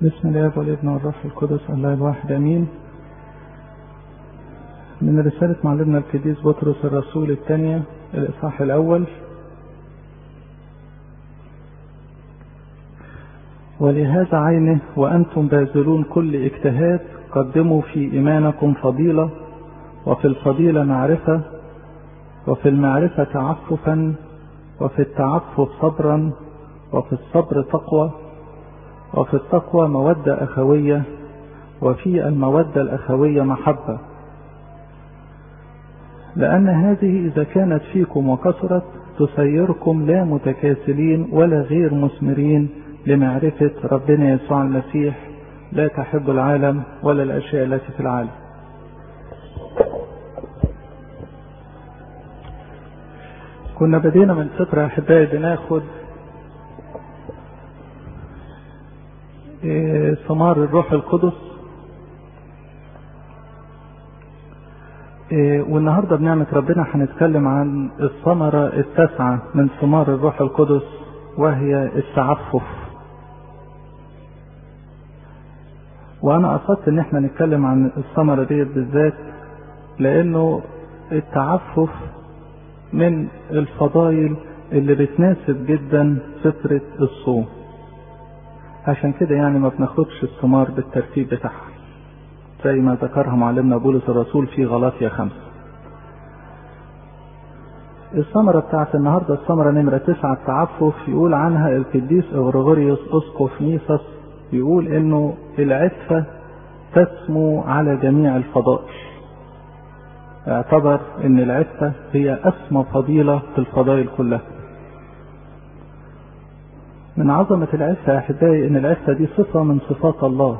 بسم الله والابن والروح القدس الله الواحد امين من رسالة معلمنا القديس بطرس الرسول الثانية الإصحاح الأول ولهذا عينه وأنتم باذلون كل اجتهاد قدموا في إيمانكم فضيلة وفي الفضيلة معرفة وفي المعرفة تعففا وفي التعفف صبرا وفي الصبر تقوى وفي التقوى مودة أخوية وفي المودة الأخوية محبة لأن هذه إذا كانت فيكم وكثرت تسيركم لا متكاسلين ولا غير مثمرين لمعرفة ربنا يسوع المسيح لا تحب العالم ولا الأشياء التي في العالم كنا بدينا من فترة أحبائي بناخد ثمار الروح القدس والنهارده بنعمة ربنا هنتكلم عن الثمرة التاسعة من ثمار الروح القدس وهي التعفف وانا قصدت ان احنا نتكلم عن الثمرة ديت بالذات لانه التعفف من الفضائل اللي بتناسب جدا فترة الصوم عشان كده يعني ما بناخدش الثمار بالترتيب بتاعها زي ما ذكرها معلمنا بولس الرسول في غلاطيا خمسة الثمرة بتاعت النهاردة الثمرة نمرة تسعة التعفف يقول عنها القديس اغريغوريوس اسقف نيسوس يقول انه العفة تسمو على جميع الفضائل اعتبر ان العفة هي اسمى فضيلة في الفضائل كلها من عظمة العفة يا أحبائي إن العفة دي صفة من صفات الله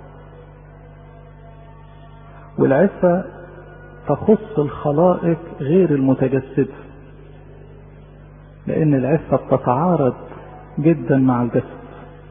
والعفة تخص الخلائق غير المتجسدة لأن العفة بتتعارض جدا مع الجسد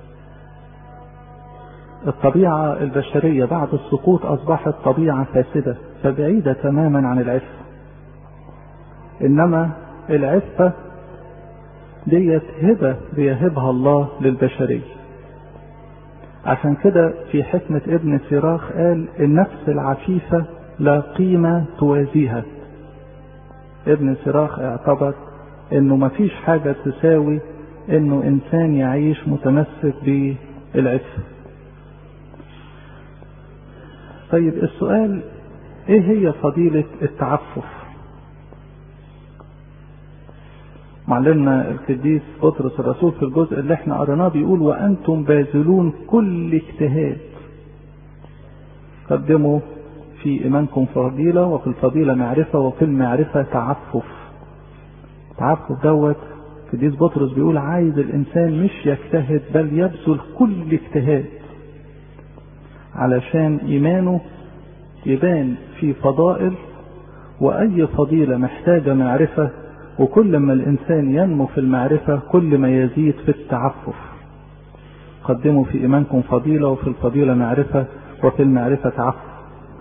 الطبيعة البشرية بعد السقوط أصبحت طبيعة فاسدة فبعيدة تماما عن العفة إنما العفة ديت هبة بيهبها الله للبشرية عشان كده في حكمة ابن سيراخ قال النفس العفيفة لا قيمة توازيها ابن سيراخ اعتبر انه مفيش حاجة تساوي انه انسان يعيش متمسك بالعفة طيب السؤال ايه هي فضيلة التعفف معلمنا القديس بطرس الرسول في الجزء اللي احنا قريناه بيقول وانتم باذلون كل اجتهاد قدموا في ايمانكم فضيلة وفي الفضيلة معرفة وفي المعرفة تعفف تعفف دوت القديس بطرس بيقول عايز الانسان مش يجتهد بل يبذل كل اجتهاد علشان ايمانه يبان في فضائل واي فضيلة محتاجة معرفة وكل ما الإنسان ينمو في المعرفة كل ما يزيد في التعفف قدموا في إيمانكم فضيلة وفي الفضيلة معرفة وفي المعرفة تعفف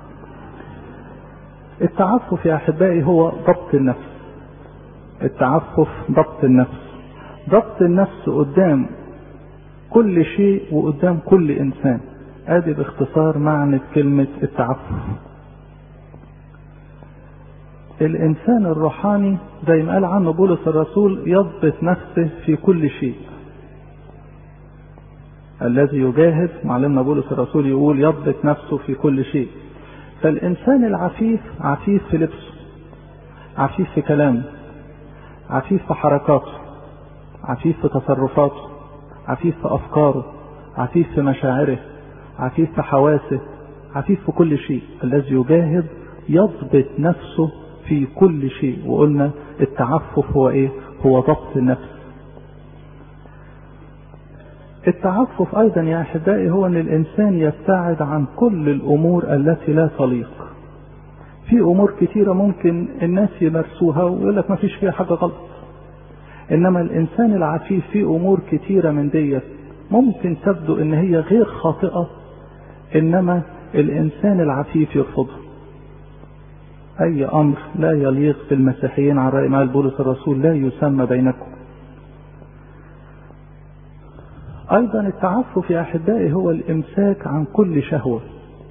التعفف يا أحبائي هو ضبط النفس التعفف ضبط النفس ضبط النفس قدام كل شيء وقدام كل إنسان ادي باختصار معنى كلمة التعفف الانسان الروحاني زي ما قال عنه بولس الرسول يضبط نفسه في كل شيء الذي يجاهد معلمنا بولس الرسول يقول يضبط نفسه في كل شيء فالانسان العفيف عفيف في لبسه عفيف في كلامه عفيف في حركاته عفيف في تصرفاته عفيف في افكاره عفيف في مشاعره عفيف في حواسه عفيف في كل شيء الذي يجاهد يضبط نفسه في كل شيء وقلنا التعفف هو ايه هو ضبط النفس التعفف ايضا يا احبائي هو ان الانسان يبتعد عن كل الامور التي لا تليق في امور كتيرة ممكن الناس يمارسوها ويقول لك ما فيش فيها حاجة غلط انما الانسان العفيف في امور كتيرة من ديت ممكن تبدو ان هي غير خاطئة انما الانسان العفيف يرفضها أي أمر لا يليق بالمسيحيين على رأي ما بولس الرسول لا يسمى بينكم أيضا التعفف يا أحبائي هو الإمساك عن كل شهوة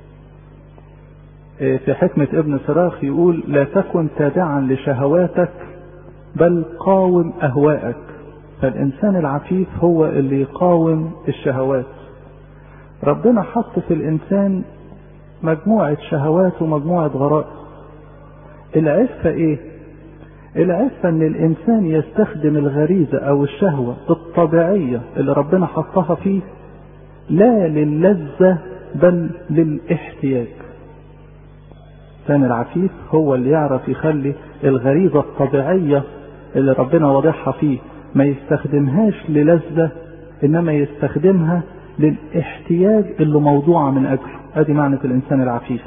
في حكمة ابن صراخ يقول لا تكن تابعا لشهواتك بل قاوم أهواءك فالإنسان العفيف هو اللي يقاوم الشهوات ربنا حط في الإنسان مجموعة شهوات ومجموعة غرائز العفة إيه؟ العفة إن الإنسان يستخدم الغريزة أو الشهوة الطبيعية اللي ربنا حطها فيه لا للذة بل للاحتياج الإنسان العفيف هو اللي يعرف يخلي الغريزة الطبيعية اللي ربنا واضحها فيه ما يستخدمهاش للذة إنما يستخدمها للاحتياج اللي موضوعة من أجله ادي معنى الإنسان العفيف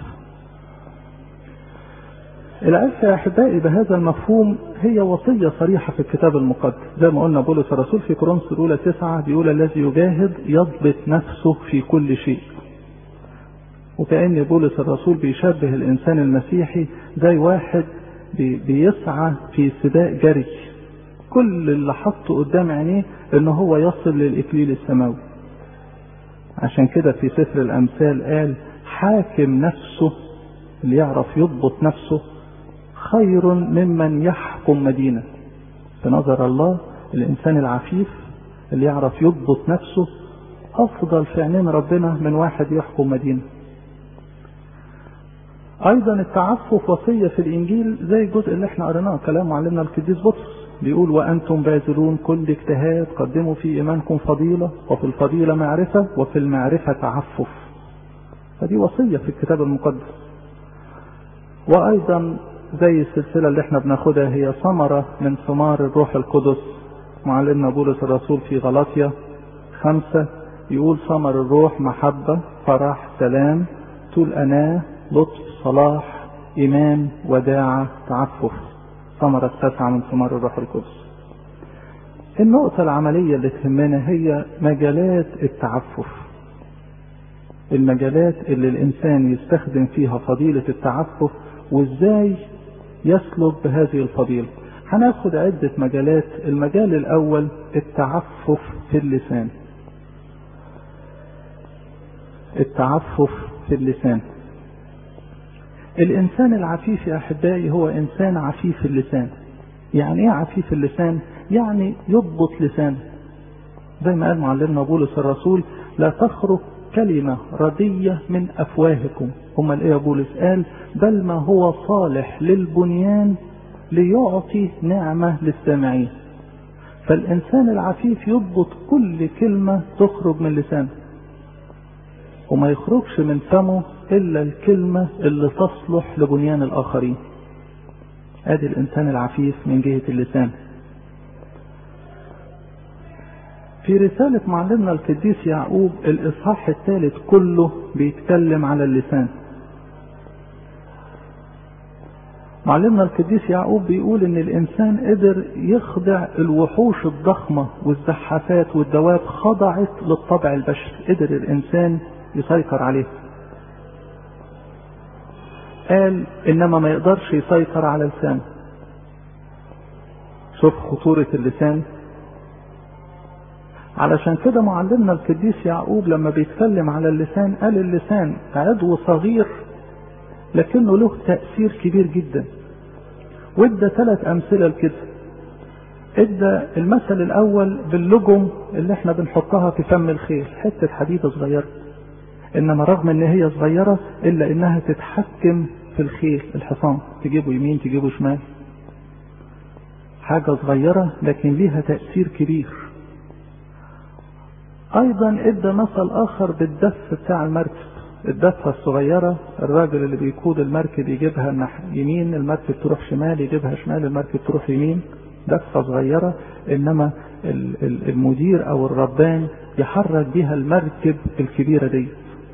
العفة يا أحبائي بهذا المفهوم هي وصية صريحة في الكتاب المقدس زي ما قلنا بولس الرسول في كورنثوس الأولى تسعة بيقول الذي يجاهد يضبط نفسه في كل شيء وكأن بولس الرسول بيشبه الإنسان المسيحي زي واحد بيسعى في سباق جري كل اللي حطه قدام عينيه ان هو يصل للإكليل السماوي عشان كده في سفر الأمثال قال حاكم نفسه اللي يعرف يضبط نفسه خير ممن يحكم مدينة في نظر الله الإنسان العفيف اللي يعرف يضبط نفسه أفضل في عينين ربنا من واحد يحكم مدينة ايضا التعفف وصيه في الانجيل زي الجزء اللي احنا قريناه كلام معلمنا القديس بطرس بيقول وانتم باذلون كل اجتهاد قدموا في ايمانكم فضيله وفي الفضيله معرفه وفي المعرفه تعفف فدي وصيه في الكتاب المقدس وايضا زي السلسله اللي احنا بناخدها هي ثمره من ثمار الروح القدس معلمنا بولس الرسول في غلاطيا خمسه يقول ثمر الروح محبه فرح سلام طول اناه لطف صلاح إيمان وداعة تعفف ثمرة تسعة من ثمار الروح القدس النقطة العملية اللي تهمنا هي مجالات التعفف المجالات اللي الإنسان يستخدم فيها فضيلة التعفف وإزاي يسلك بهذه الفضيلة هناخد عدة مجالات المجال الأول التعفف في اللسان التعفف في اللسان الإنسان العفيف يا أحبائي هو إنسان عفيف اللسان يعني إيه عفيف اللسان؟ يعني يضبط لسانه زي ما قال معلمنا بولس الرسول لا تخرج كلمة ردية من أفواهكم هم إيه يا بولس قال بل ما هو صالح للبنيان ليعطي نعمة للسامعين فالإنسان العفيف يضبط كل كلمة تخرج من لسانه وما يخرجش من فمه إلا الكلمة اللي تصلح لبنيان الآخرين ادي الإنسان العفيف من جهة اللسان في رسالة معلمنا القديس يعقوب الإصحاح الثالث كله بيتكلم على اللسان معلمنا القديس يعقوب بيقول ان الانسان قدر يخضع الوحوش الضخمة والزحافات والدواب خضعت للطبع البشري قدر الانسان يسيطر عليه قال انما ما يقدرش يسيطر على لسانه شوف خطورة اللسان علشان كده معلمنا القديس يعقوب لما بيتكلم على اللسان قال اللسان عضو صغير لكنه له تأثير كبير جدا وادى ثلاث أمثلة لكده ادى المثل الأول باللجم اللي احنا بنحطها في فم الخيل حتة حديدة صغيرة إنما رغم إن هي صغيرة إلا إنها تتحكم في الخيل الحصان تجيبه يمين تجيبه شمال حاجة صغيرة لكن ليها تأثير كبير أيضا ادى مثل آخر بالدف بتاع المركب الدفة الصغيرة الراجل اللي بيقود المركب يجيبها يمين المركب تروح شمال يجيبها شمال المركب تروح يمين دفة صغيرة إنما المدير أو الربان يحرك بها المركب الكبيرة دي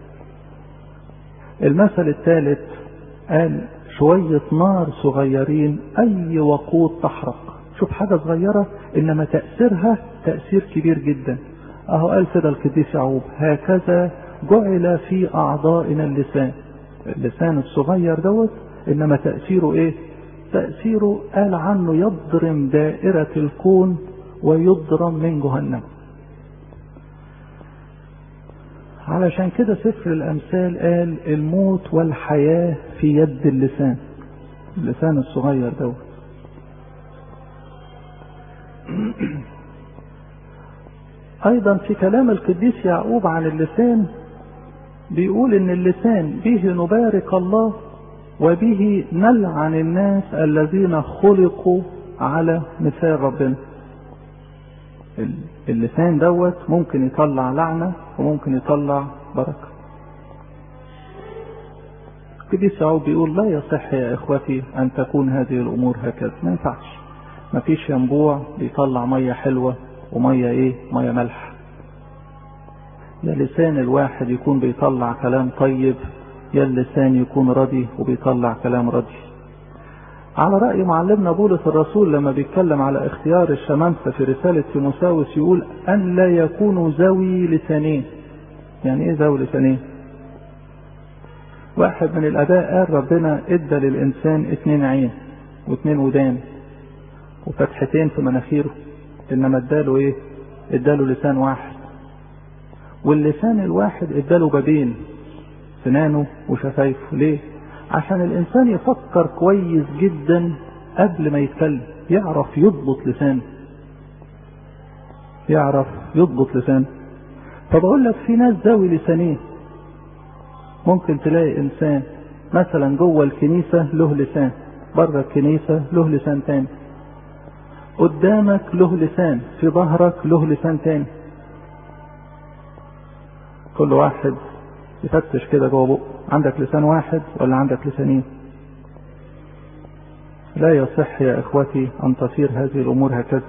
المثل الثالث قال شوية نار صغيرين أي وقود تحرق شوف حاجة صغيرة إنما تأثيرها تأثير كبير جدا أهو قال كده القديس يعقوب هكذا جعل في أعضائنا اللسان اللسان الصغير دوت إنما تأثيره إيه تأثيره قال عنه يضرم دائرة الكون ويضرم من جهنم علشان كده سفر الأمثال قال الموت والحياة في يد اللسان اللسان الصغير دوت أيضا في كلام القديس يعقوب عن اللسان بيقول إن اللسان به نبارك الله وبه نلعن الناس الذين خلقوا على مثال ربنا اللسان دوت ممكن يطلع لعنة وممكن يطلع بركة القديس يعقوب بيقول لا يصح يا إخوتي أن تكون هذه الأمور هكذا ما ينفعش مفيش ينبوع بيطلع مية حلوة ومية ايه مية ملح يا لسان الواحد يكون بيطلع كلام طيب يا اللسان يكون ردي وبيطلع كلام ردي على رأي معلمنا بولس الرسول لما بيتكلم على اختيار الشمامسة في رسالة تيموساوس يقول أن لا يكونوا ذوي لسانين يعني ايه ذوي لسانين واحد من الآباء قال ربنا ادى للإنسان اتنين عين واتنين ودان وفتحتين في مناخيره انما اداله ايه اداله لسان واحد واللسان الواحد اداله بابين سنانه وشفايفه ليه عشان الانسان يفكر كويس جدا قبل ما يتكلم يعرف يضبط لسانه يعرف يضبط لسانه فبقول لك في ناس ذوي لسانين ممكن تلاقي انسان مثلا جوه الكنيسه له لسان بره الكنيسه له لسان تاني قدامك له لسان في ظهرك له لسان تاني كل واحد يفتش كده جوه بقه عندك لسان واحد ولا عندك لسانين لا يصح يا اخوتي ان تصير هذه الامور هكذا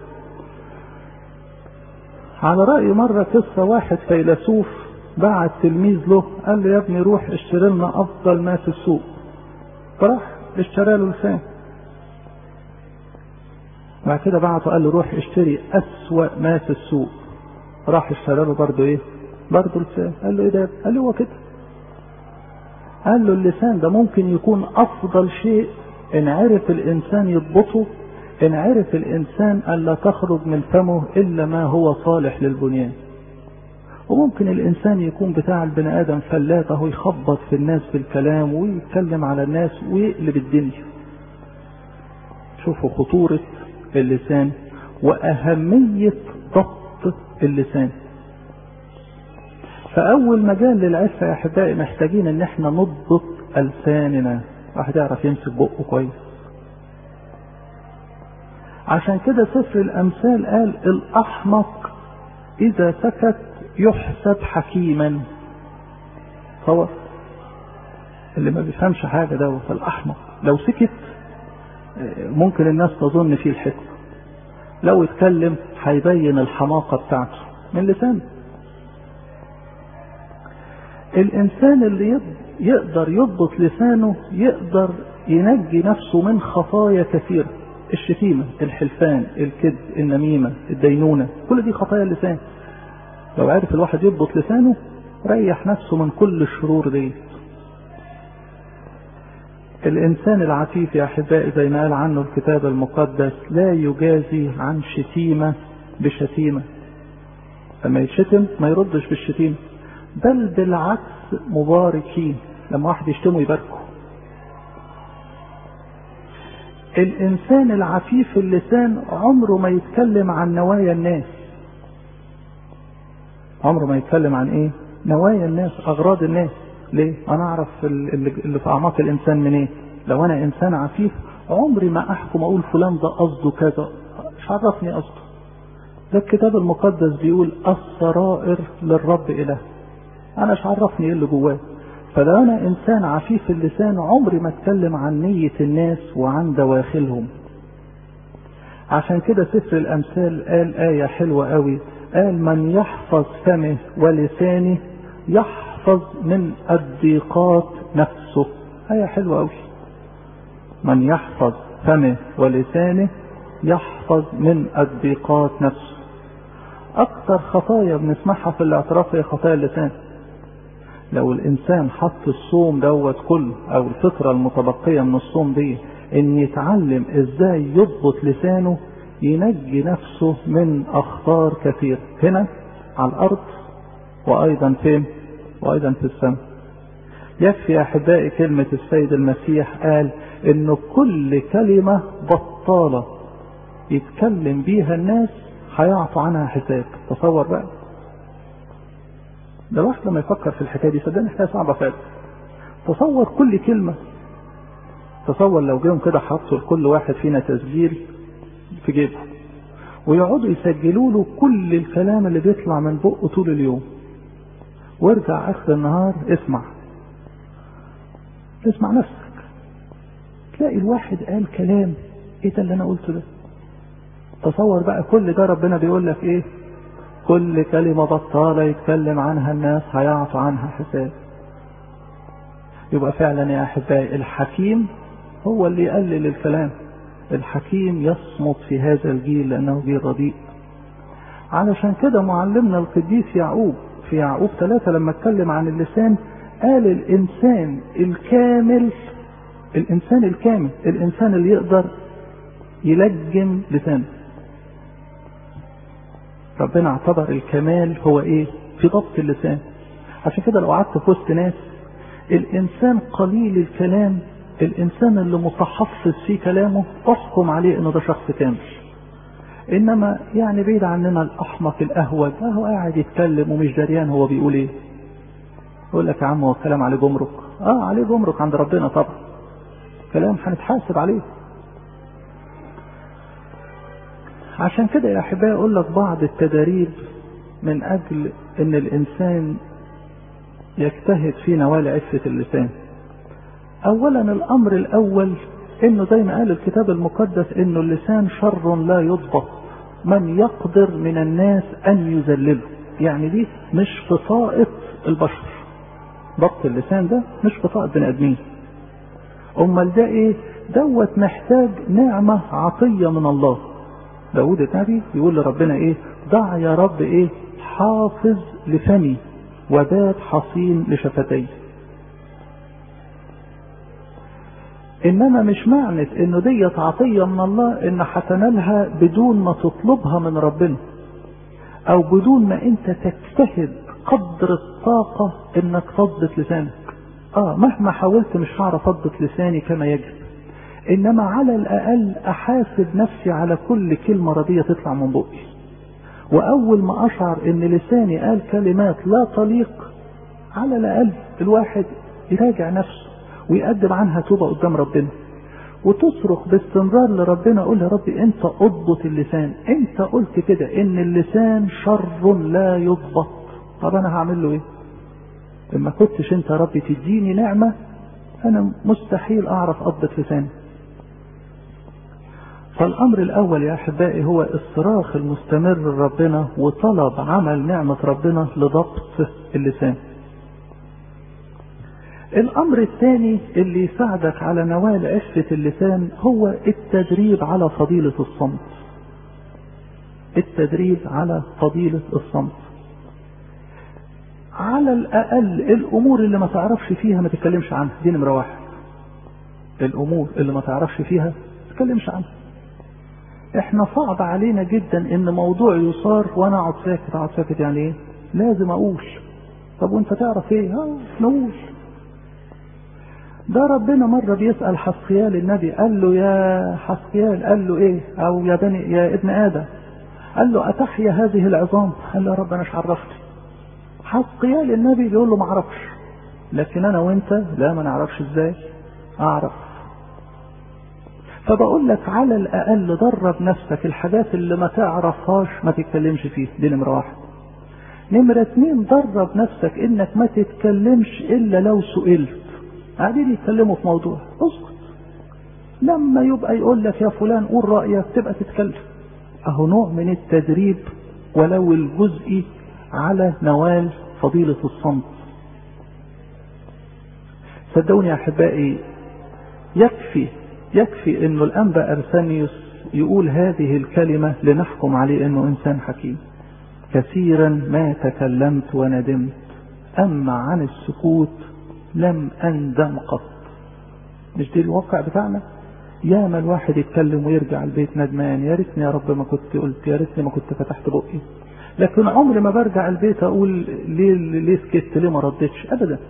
على رأي مرة قصة واحد فيلسوف بعت تلميذ له قال له يا ابني روح اشتري لنا افضل ما في السوق فراح اشترى له لسان بعد كده بعته قال له روح اشتري أسوأ ما في السوق راح اشترى له برضه ايه برضه لسان قال له ايه ده قال له هو كده قال له اللسان ده ممكن يكون افضل شيء ان عرف الانسان يضبطه ان عرف الانسان الا تخرج من فمه الا ما هو صالح للبنيان وممكن الانسان يكون بتاع البني ادم فلات اهو يخبط في الناس بالكلام ويتكلم على الناس ويقلب الدنيا شوفوا خطورة اللسان وأهمية ضبط اللسان فأول مجال للعفة يا أحبائي محتاجين إن إحنا نضبط ألساننا واحد يعرف يمسك بقه كويس عشان كده سفر الأمثال قال الأحمق إذا سكت يحسب حكيما هو اللي ما بيفهمش حاجة دوت الأحمق لو سكت ممكن الناس تظن فيه الحكمة لو اتكلم هيبين الحماقة بتاعته من لسانه الإنسان اللي يقدر يضبط لسانه يقدر ينجي نفسه من خطايا كثيرة الشتيمة الحلفان الكذب النميمة الدينونة كل دي خطايا اللسان لو عرف الواحد يضبط لسانه ريح نفسه من كل الشرور دي الإنسان العفيف يا أحبائي زي ما قال عنه الكتاب المقدس لا يجازي عن شتيمة بشتيمة لما يتشتم ما يردش بالشتيمة بل بالعكس مباركين لما واحد يشتمه يباركه الإنسان العفيف اللسان عمره ما يتكلم عن نوايا الناس عمره ما يتكلم عن ايه نوايا الناس اغراض الناس ليه انا اعرف اللي في اعماق الانسان من ايه لو انا انسان عفيف عمري ما احكم اقول فلان ده قصده كذا مش عرفني قصده ده الكتاب المقدس بيقول السرائر للرب اله انا مش عرفني ايه اللي جواه فلو انا انسان عفيف اللسان عمري ما اتكلم عن نية الناس وعن دواخلهم عشان كده سفر الامثال قال آية حلوة قوي قال من يحفظ فمه ولسانه يحفظ من الضيقات نفسه آية حلوة قوي من يحفظ فمه ولسانه يحفظ من الضيقات نفسه أكثر خطايا بنسمعها في الاعتراف هي خطايا اللسان لو الإنسان حط الصوم دوت كله أو الفترة المتبقية من الصوم دي إن يتعلم إزاي يضبط لسانه ينجي نفسه من أخطار كثير هنا على الأرض وأيضا فين وأيضا في السماء يكفي يا أحبائي كلمة السيد المسيح قال إن كل كلمة بطالة يتكلم بيها الناس هيعطوا عنها حساب تصور بقى ده الواحد لما يفكر في الحكايه دي صدقني حكايه صعبه فعلا تصور كل كلمه تصور لو جيهم كده حطوا لكل واحد فينا تسجيل في جيبه ويقعدوا يسجلوا له كل الكلام اللي بيطلع من بقه طول اليوم وارجع اخر النهار اسمع اسمع نفسك تلاقي الواحد قال كلام ايه ده اللي انا قلته ده تصور بقى كل ده ربنا بيقول لك ايه كل كلمة بطالة يتكلم عنها الناس هيعطوا عنها حساب يبقى فعلا يا أحبائي الحكيم هو اللي يقلل الكلام الحكيم يصمت في هذا الجيل لأنه جيل رديء علشان كده معلمنا القديس يعقوب في يعقوب ثلاثة لما اتكلم عن اللسان قال الإنسان الكامل الإنسان الكامل الإنسان اللي يقدر يلجم لسانه ربنا اعتبر الكمال هو ايه في ضبط اللسان عشان كده لو قعدت في وسط ناس الانسان قليل الكلام الانسان اللي متحفظ في كلامه احكم عليه انه ده شخص كامل انما يعني بعيد عننا الاحمق الاهوج اهو قاعد يتكلم ومش دريان هو بيقول ايه يقول لك يا عم هو الكلام عليه جمرك اه عليه جمرك عند ربنا طبعا كلام هنتحاسب عليه عشان كده يا احبائي اقول لك بعض التداريب من اجل ان الانسان يجتهد في نوال عفة اللسان اولا الامر الاول انه زي ما قال الكتاب المقدس انه اللسان شر لا يضبط من يقدر من الناس ان يذلله يعني دي مش في طاقة البشر ضبط اللسان ده مش في طاقة بني ادمين امال ده ايه دوت محتاج نعمة عطية من الله داود النبي يقول لربنا ايه ضع يا رب ايه حافظ لفمي وبات حصين لشفتي انما مش معنى انه ديت عطية من الله ان هتنالها بدون ما تطلبها من ربنا او بدون ما انت تجتهد قدر الطاقة انك تضبط لسانك اه مهما حاولت مش هعرف اضبط لساني كما يجب انما على الاقل احاسب نفسي على كل كلمة ردية تطلع من بقي واول ما اشعر ان لساني قال كلمات لا تليق على الاقل الواحد يراجع نفسه ويقدم عنها توبة قدام ربنا وتصرخ باستمرار لربنا قول يا ربي انت اضبط اللسان انت قلت كده ان اللسان شر لا يضبط طب انا هعمل له ايه لما كنتش انت يا ربي تديني نعمة انا مستحيل اعرف اضبط لساني فالامر الاول يا احبائي هو الصراخ المستمر لربنا وطلب عمل نعمة ربنا لضبط اللسان الامر الثاني اللي يساعدك على نوال عفة اللسان هو التدريب على فضيلة الصمت التدريب على فضيلة الصمت على الاقل الامور اللي ما تعرفش فيها ما تتكلمش عنها دي نمرة واحد الامور اللي ما تعرفش فيها ما تتكلمش عنها احنا صعب علينا جدا ان موضوع يصار وانا اقعد ساكت اقعد ساكت يعني ايه لازم اقول طب وانت تعرف ايه ها نقول ده ربنا مرة بيسأل حسقيال النبي قال له يا حسقيال قال له ايه او يا بني يا ابن ادم قال له اتحيا هذه العظام قال له يا رب انا مش عرفت حسقيال النبي بيقول له ما اعرفش لكن انا وانت لا ما نعرفش ازاي اعرف فبقول لك على الاقل درب نفسك الحاجات اللي ما تعرفهاش ما تتكلمش فيها دي نمره واحد نمرة اتنين درب نفسك انك ما تتكلمش الا لو سئلت قاعدين يتكلموا في موضوع اسكت لما يبقى يقول لك يا فلان قول رأيك تبقى تتكلم اهو نوع من التدريب ولو الجزئي على نوال فضيلة الصمت صدقوني يا احبائي يكفي يكفي انه الانبا ارسانيوس يقول هذه الكلمة لنحكم عليه انه انسان حكيم كثيرا ما تكلمت وندمت اما عن السكوت لم اندم قط مش دي الواقع بتاعنا ياما الواحد يتكلم ويرجع البيت ندمان يا ريتني يا رب ما كنت قلت يا ريتني ما كنت فتحت بقي لكن عمري ما برجع البيت اقول ليه ليه سكت ليه ما ردتش ابدا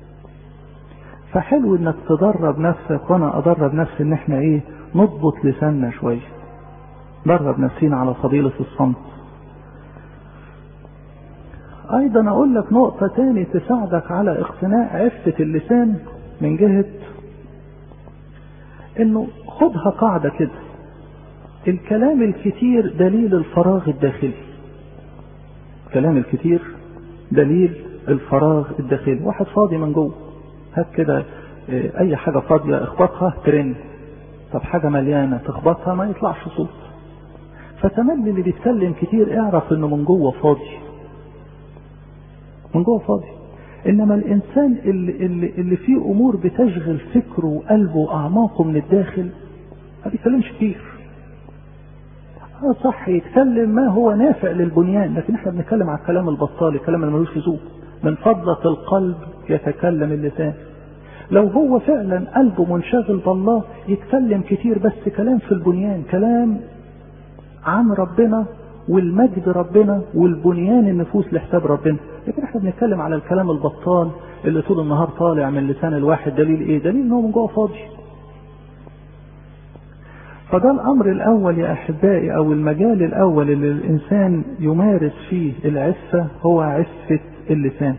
فحلو انك تدرب نفسك وانا ادرب نفسي ان احنا ايه نضبط لساننا شويه درب نفسينا على فضيلة الصمت ايضا اقول لك نقطة تاني تساعدك على اقتناء عفة اللسان من جهة انه خدها قاعدة كده الكلام الكتير دليل الفراغ الداخلي الكلام الكتير دليل الفراغ الداخلي واحد فاضي من جوه هات كده اي حاجة فاضية اخبطها ترن طب حاجة مليانة تخبطها ما يطلعش صوت فتملي اللي بيتكلم كتير اعرف انه من جوه فاضي من جوه فاضي انما الانسان اللي, اللي, اللي فيه امور بتشغل فكره وقلبه واعماقه من الداخل ما بيتكلمش كتير اه صح يتكلم ما هو نافع للبنيان لكن احنا بنتكلم على الكلام البطال الكلام اللي ملوش لزوم من فضلة القلب يتكلم اللسان لو هو فعلا قلبه منشغل بالله يتكلم كتير بس كلام في البنيان كلام عن ربنا والمجد ربنا والبنيان النفوس لحساب ربنا لكن احنا بنتكلم على الكلام البطال اللي طول النهار طالع من لسان الواحد دليل ايه دليل ان هو من جوه فاضي فده الامر الاول يا احبائي او المجال الاول اللي الانسان يمارس فيه العفة هو عفة اللسان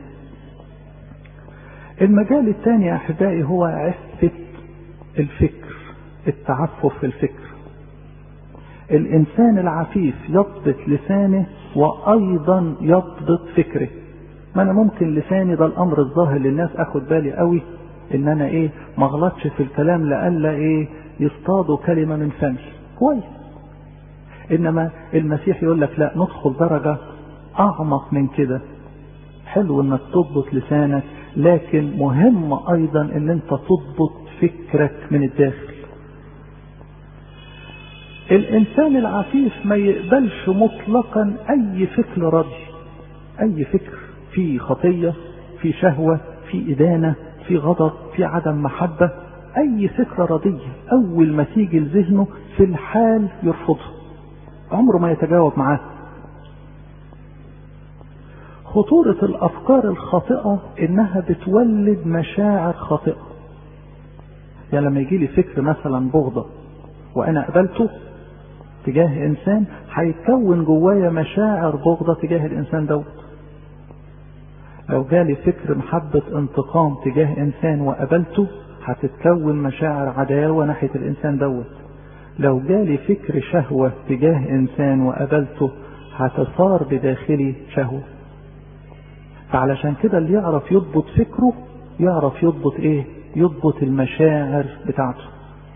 المجال الثاني يا احبائي هو عفة الفكر التعفف في الفكر الانسان العفيف يضبط لسانه وايضا يضبط فكره ما انا ممكن لساني ده الامر الظاهر للناس اخد بالي قوي ان انا ايه ما اغلطش في الكلام لألا ايه يصطادوا كلمة من فمي كويس انما المسيح يقول لك لا ندخل درجة اعمق من كده حلو انك تضبط لسانك لكن مهم ايضا ان انت تضبط فكرك من الداخل الانسان العفيف ما يقبلش مطلقا اي فكر رضي اي فكر في خطية في شهوة في ادانة في غضب في عدم محبة اي فكرة رضية اول ما تيجي لذهنه في الحال يرفضها عمره ما يتجاوب معاه خطورة الافكار الخاطئة انها بتولد مشاعر خاطئة يعني لما يجي لي فكر مثلا بغضة وانا قبلته تجاه انسان هيتكون جوايا مشاعر بغضة تجاه الانسان دوت لو جالي فكر محبة انتقام تجاه انسان وقبلته هتتكون مشاعر عداوة ناحية الانسان دوت لو جالي فكر شهوة تجاه انسان وقبلته هتثار بداخلي شهوة فعلشان كده اللي يعرف يضبط فكره يعرف يضبط ايه يضبط المشاعر بتاعته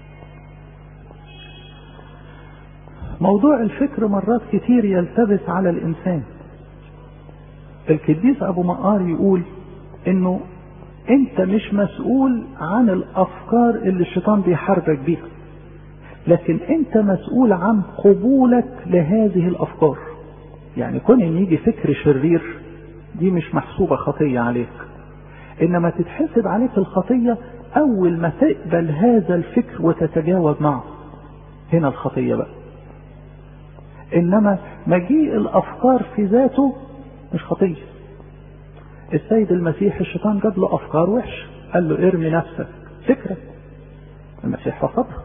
موضوع الفكر مرات كتير يلتبس على الانسان القديس ابو مقار يقول انه انت مش مسؤول عن الافكار اللي الشيطان بيحاربك بيها لكن انت مسؤول عن قبولك لهذه الافكار يعني كون ان يجي فكر شرير دي مش محسوبة خطية عليك انما تتحسب عليك الخطية اول ما تقبل هذا الفكر وتتجاوب معه هنا الخطية بقى انما مجيء الافكار في ذاته مش خطية السيد المسيح الشيطان جاب له افكار وحش قال له ارمي نفسك فكرة المسيح رفضها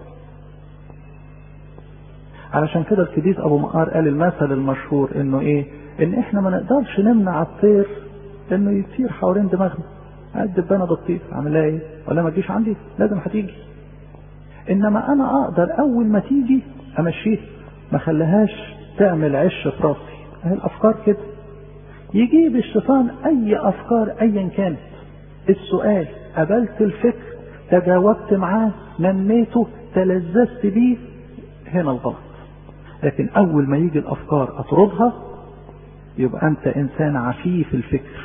علشان كده القديس ابو مقار قال المثل المشهور انه ايه ان احنا ما نقدرش نمنع الطير انه يطير حوالين دماغنا الدبانه بتطير اعملها ايه ولا ما تجيش عندي لازم هتيجي انما انا اقدر اول ما تيجي امشيها ما خليهاش تعمل عش في راسي اهي الافكار كده يجيب الشيطان اي افكار ايا كانت السؤال قبلت الفكر تجاوبت معاه نميته تلذذت بيه هنا الغلط لكن اول ما يجي الافكار اطردها يبقى انت انسان عفيف الفكر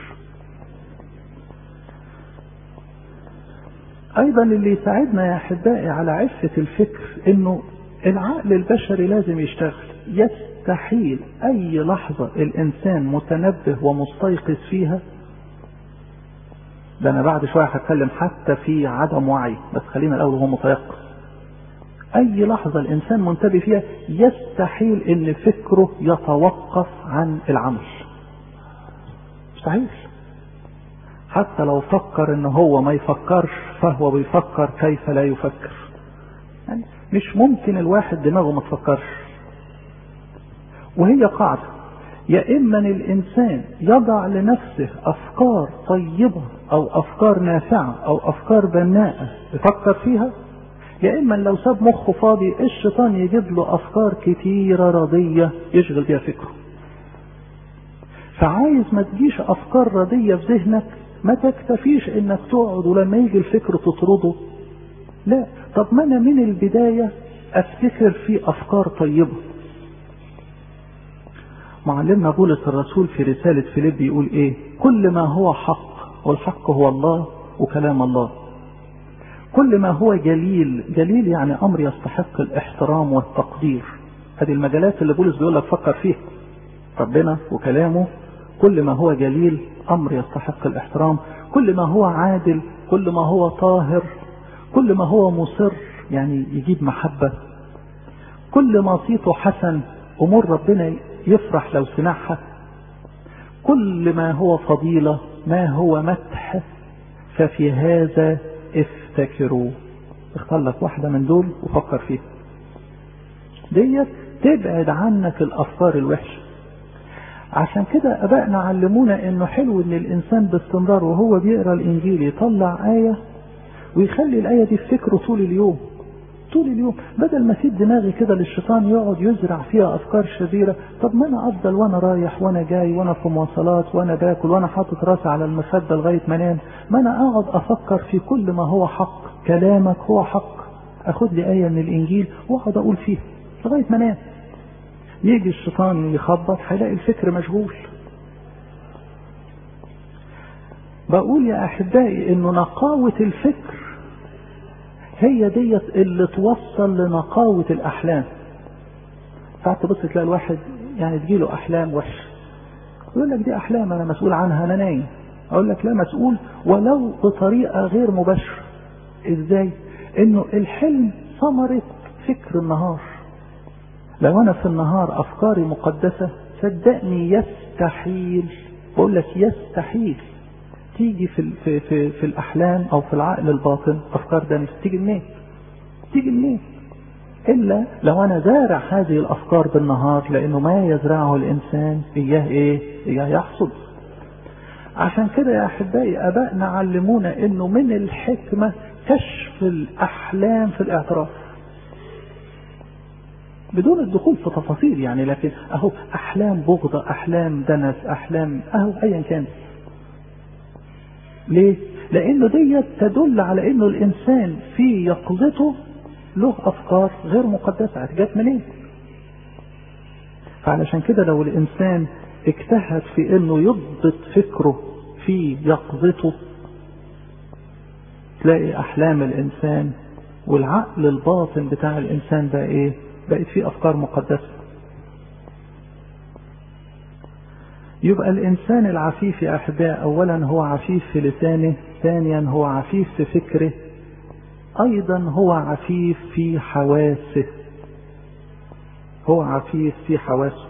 ايضا اللي يساعدنا يا احبائي على عفة الفكر انه العقل البشري لازم يشتغل يستحيل اي لحظة الانسان متنبه ومستيقظ فيها ده انا بعد شوية هتكلم حتى في عدم وعي بس خلينا الاول هو متيقظ اي لحظة الانسان منتبه فيها يستحيل ان فكره يتوقف عن العمل مستحيل حتى لو فكر ان هو ما يفكرش فهو بيفكر كيف لا يفكر يعني مش ممكن الواحد دماغه ما تفكرش وهي قاعدة يا إما الإنسان يضع لنفسه أفكار طيبة أو أفكار نافعة أو أفكار بناءة يفكر فيها يا إما لو ساب مخه فاضي الشيطان يجيب له أفكار كتيرة رضية يشغل بيها فكره فعايز ما تجيش أفكار رضية في ذهنك ما تكتفيش إنك تقعد ولما يجي الفكر تطرده لا طب ما أنا من البداية أفتكر في أفكار طيبة معلمنا بولس الرسول في رسالة فيليب يقول ايه كل ما هو حق والحق هو الله وكلام الله كل ما هو جليل جليل يعني امر يستحق الاحترام والتقدير هذه المجالات اللي بولس بيقول لك فكر فيها ربنا وكلامه كل ما هو جليل امر يستحق الاحترام كل ما هو عادل كل ما هو طاهر كل ما هو مصر يعني يجيب محبة كل ما صيته حسن امور ربنا يفرح لو سمعها كل ما هو فضيلة ما هو مدح ففي هذا افتكروا اختار لك واحدة من دول وفكر فيها ديت تبعد عنك الافكار الوحشة عشان كده ابائنا علمونا انه حلو ان الانسان باستمرار وهو بيقرا الانجيل يطلع ايه ويخلي الايه دي في فكره طول اليوم طول اليوم بدل ما اسيب دماغي كده للشيطان يقعد يزرع فيها افكار شريره طب ما انا افضل وانا رايح وانا جاي وانا في مواصلات وانا باكل وانا حاطط راسي على المخده لغايه ما انام ما انا اقعد افكر في كل ما هو حق كلامك هو حق اخد لي ايه من الانجيل واقعد اقول فيها لغايه ما انام يجي الشيطان يخبط هيلاقي الفكر مشغول بقول يا احبائي انه نقاوه الفكر هي ديت اللي توصل لنقاوة الأحلام ساعات تبص تلاقي الواحد يعني تجيله أحلام وحشة يقول لك دي أحلام أنا مسؤول عنها أنا نايم أقول لك لا مسؤول ولو بطريقة غير مباشرة إزاي؟ إنه الحلم ثمرة فكر النهار لو أنا في النهار أفكاري مقدسة صدقني يستحيل بقول لك يستحيل تيجي في في في, في الاحلام او في العقل الباطن افكار دنس تيجي منين؟ تيجي منين؟ الا لو انا زارع هذه الافكار بالنهار لانه ما يزرعه الانسان اياه ايه؟ اياه يحصد. عشان كده يا احبائي ابائنا علمونا انه من الحكمه كشف الاحلام في الاعتراف. بدون الدخول في تفاصيل يعني لكن اهو احلام بغضه احلام دنس احلام اهو ايا كان ليه؟ لأنه ديت تدل على إنه الإنسان في يقظته له أفكار غير مقدسة جت منين؟ فعلشان كده لو الإنسان اجتهد في إنه يضبط فكره في يقظته تلاقي أحلام الإنسان والعقل الباطن بتاع الإنسان بقى إيه؟ بقت فيه أفكار مقدسة. يبقى الإنسان العفيف يا أحباء أولا هو عفيف في لسانه ثانيا هو عفيف في فكره أيضا هو عفيف في حواسه هو عفيف في حواسه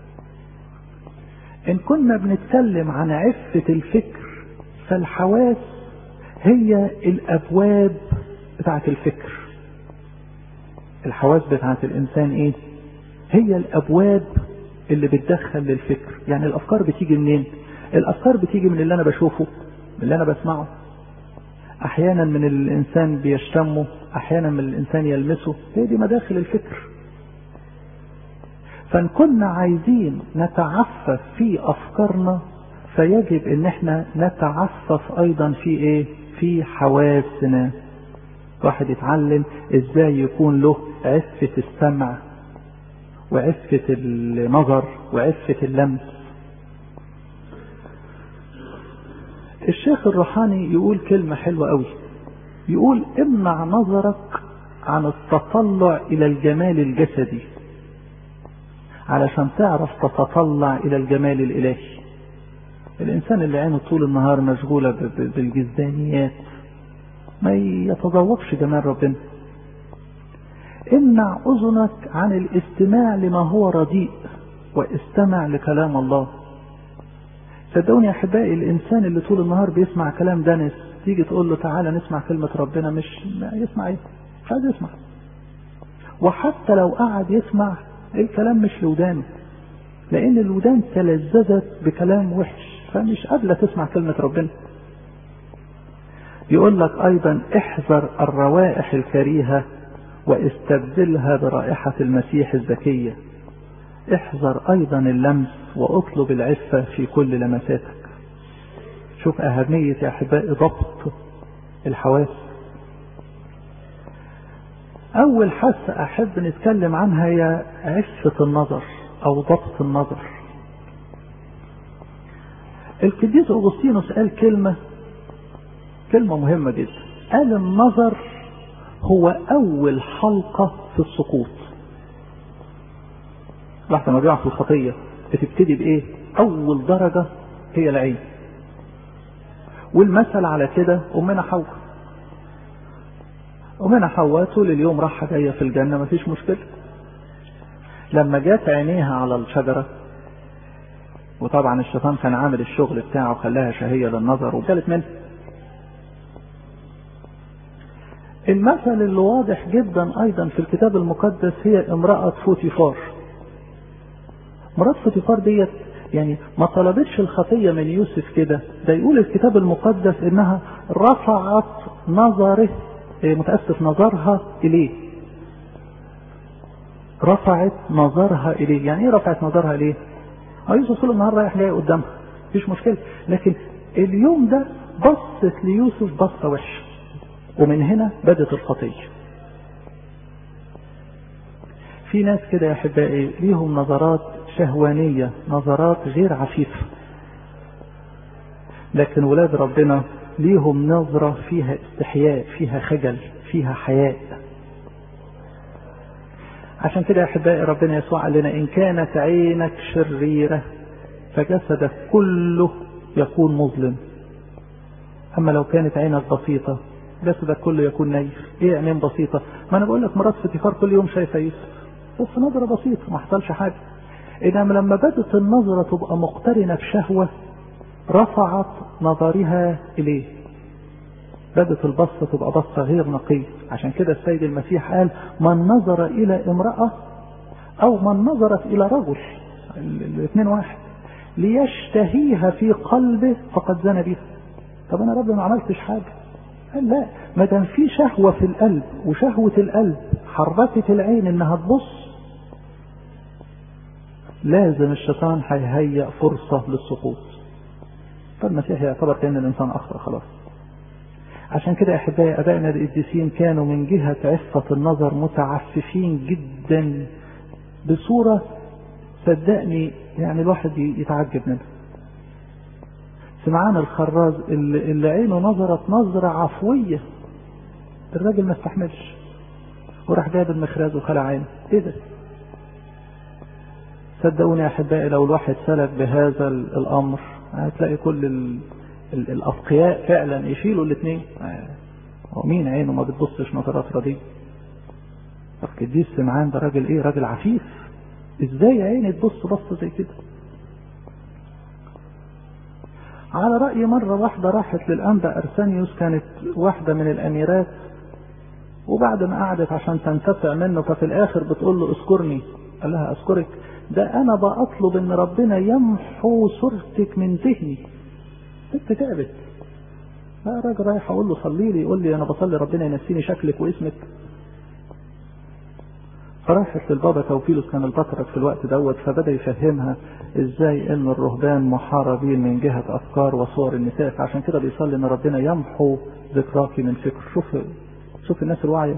إن كنا بنتكلم عن عفة الفكر فالحواس هي الأبواب بتاعة الفكر الحواس بتاعة الإنسان إيه؟ هي الأبواب اللي بتدخل للفكر يعني الافكار بتيجي منين الافكار بتيجي من اللي انا بشوفه من اللي انا بسمعه احيانا من الانسان بيشتمه احيانا من الانسان يلمسه هي دي مداخل الفكر فان كنا عايزين نتعفف في افكارنا فيجب ان احنا نتعفف ايضا في ايه في حواسنا واحد يتعلم ازاي يكون له عفة السمع وعفة النظر وعفة اللمس الشيخ الروحاني يقول كلمة حلوة قوي يقول امنع نظرك عن التطلع الى الجمال الجسدي علشان تعرف تتطلع الى الجمال الالهي الانسان اللي عينه طول النهار مشغولة بالجزدانيات ما يتذوقش جمال ربنا امنع اذنك عن الاستماع لما هو رديء واستمع لكلام الله صدقوني يا احبائي الانسان اللي طول النهار بيسمع كلام دنس تيجي تقول له تعالى نسمع كلمة ربنا مش يسمع ايه مش عايز يسمع وحتى لو قعد يسمع الكلام مش لودانه لان الودان تلذذت بكلام وحش فمش قابلة تسمع كلمة ربنا يقول لك ايضا احذر الروائح الكريهة واستبدلها برائحة المسيح الزكية احذر ايضا اللمس واطلب العفة في كل لمساتك شوف اهمية يا احبائي ضبط الحواس اول حاسة احب نتكلم عنها هي عفة النظر او ضبط النظر القديس اغسطينوس قال كلمة كلمة مهمة جدا قال النظر هو اول حلقة في السقوط لحظة ما بيقع في الخطية بتبتدي بايه اول درجة هي العين والمثل على كده امنا حواء امنا حواء طول اليوم راحة جاية في الجنة مفيش مشكلة لما جات عينيها على الشجرة وطبعا الشيطان كان عامل الشغل بتاعه خلاها شهية للنظر وكلت منه المثل اللي واضح جدا ايضا في الكتاب المقدس هي امرأة فوتيفار مرات فوتيفار ديت يعني ما طلبتش الخطية من يوسف كده ده يقول الكتاب المقدس انها رفعت نظره متأسف نظرها اليه رفعت نظرها اليه يعني ايه رفعت نظرها اليه اه يوسف طول النهار رايح جاي قدامها مفيش مشكلة لكن اليوم ده بصت ليوسف بصة وحشة ومن هنا بدت الخطية في ناس كده يا احبائي ليهم نظرات شهوانية نظرات غير عفيفة لكن ولاد ربنا ليهم نظرة فيها استحياء فيها خجل فيها حياء عشان كده يا احبائي ربنا يسوع قال لنا ان كانت عينك شريرة فجسدك كله يكون مظلم اما لو كانت عينك بسيطة جسدك كله يكون نير ايه عينين بسيطة ما انا بقول لك مرات فتيفار كل يوم شايفة يوسف بس نظرة بسيطة ما حصلش حاجة انما لما بدت النظرة تبقى مقترنة بشهوة رفعت نظرها اليه بدت البصة تبقى بصة غير نقية عشان كده السيد المسيح قال من نظر الى امرأة او من نظرت الى رجل الاثنين واحد ليشتهيها في قلبه فقد زنى بها طب انا رب ما عملتش حاجة قال لا ما دام في شهوة في القلب وشهوة القلب حركت العين انها تبص لازم الشيطان هيهيئ فرصة للسقوط فالمسيح يعتبر كأن الإنسان أخطأ خلاص عشان كده أحبائي أبائنا القديسين كانوا من جهة عفة النظر متعففين جدا بصورة صدقني يعني الواحد يتعجب منها سمعان الخراز اللي, اللي عينه نظرت نظرة عفوية الراجل ما استحملش وراح جاب المخراز وخلع عينه ايه ده صدقوني يا احبائي لو الواحد سلك بهذا الامر هتلاقي كل ال ال الاتقياء فعلا يشيلوا الاثنين هو مين عينه ما بتبصش نظرات رديئه طب قديس سمعان ده راجل ايه راجل عفيف ازاي عيني تبص بصه زي كده على رأي مرة واحدة راحت للأنبا أرسانيوس كانت واحدة من الأميرات وبعد ما قعدت عشان تنتفع منه ففي الآخر بتقول له اذكرني قال لها أذكرك ده أنا بأطلب إن ربنا يمحو صورتك من ذهني ست تعبت لا راجل رايح أقول له صلي لي يقول لي أنا بصلي ربنا ينسيني شكلك واسمك فراحت للبابا توفيلوس كان البطرك في الوقت دوت فبدا يفهمها ازاي ان الرهبان محاربين من جهه افكار وصور النساء فعشان كده بيصلي ان ربنا يمحو ذكراك من فكر شوف شوف الناس الواعيه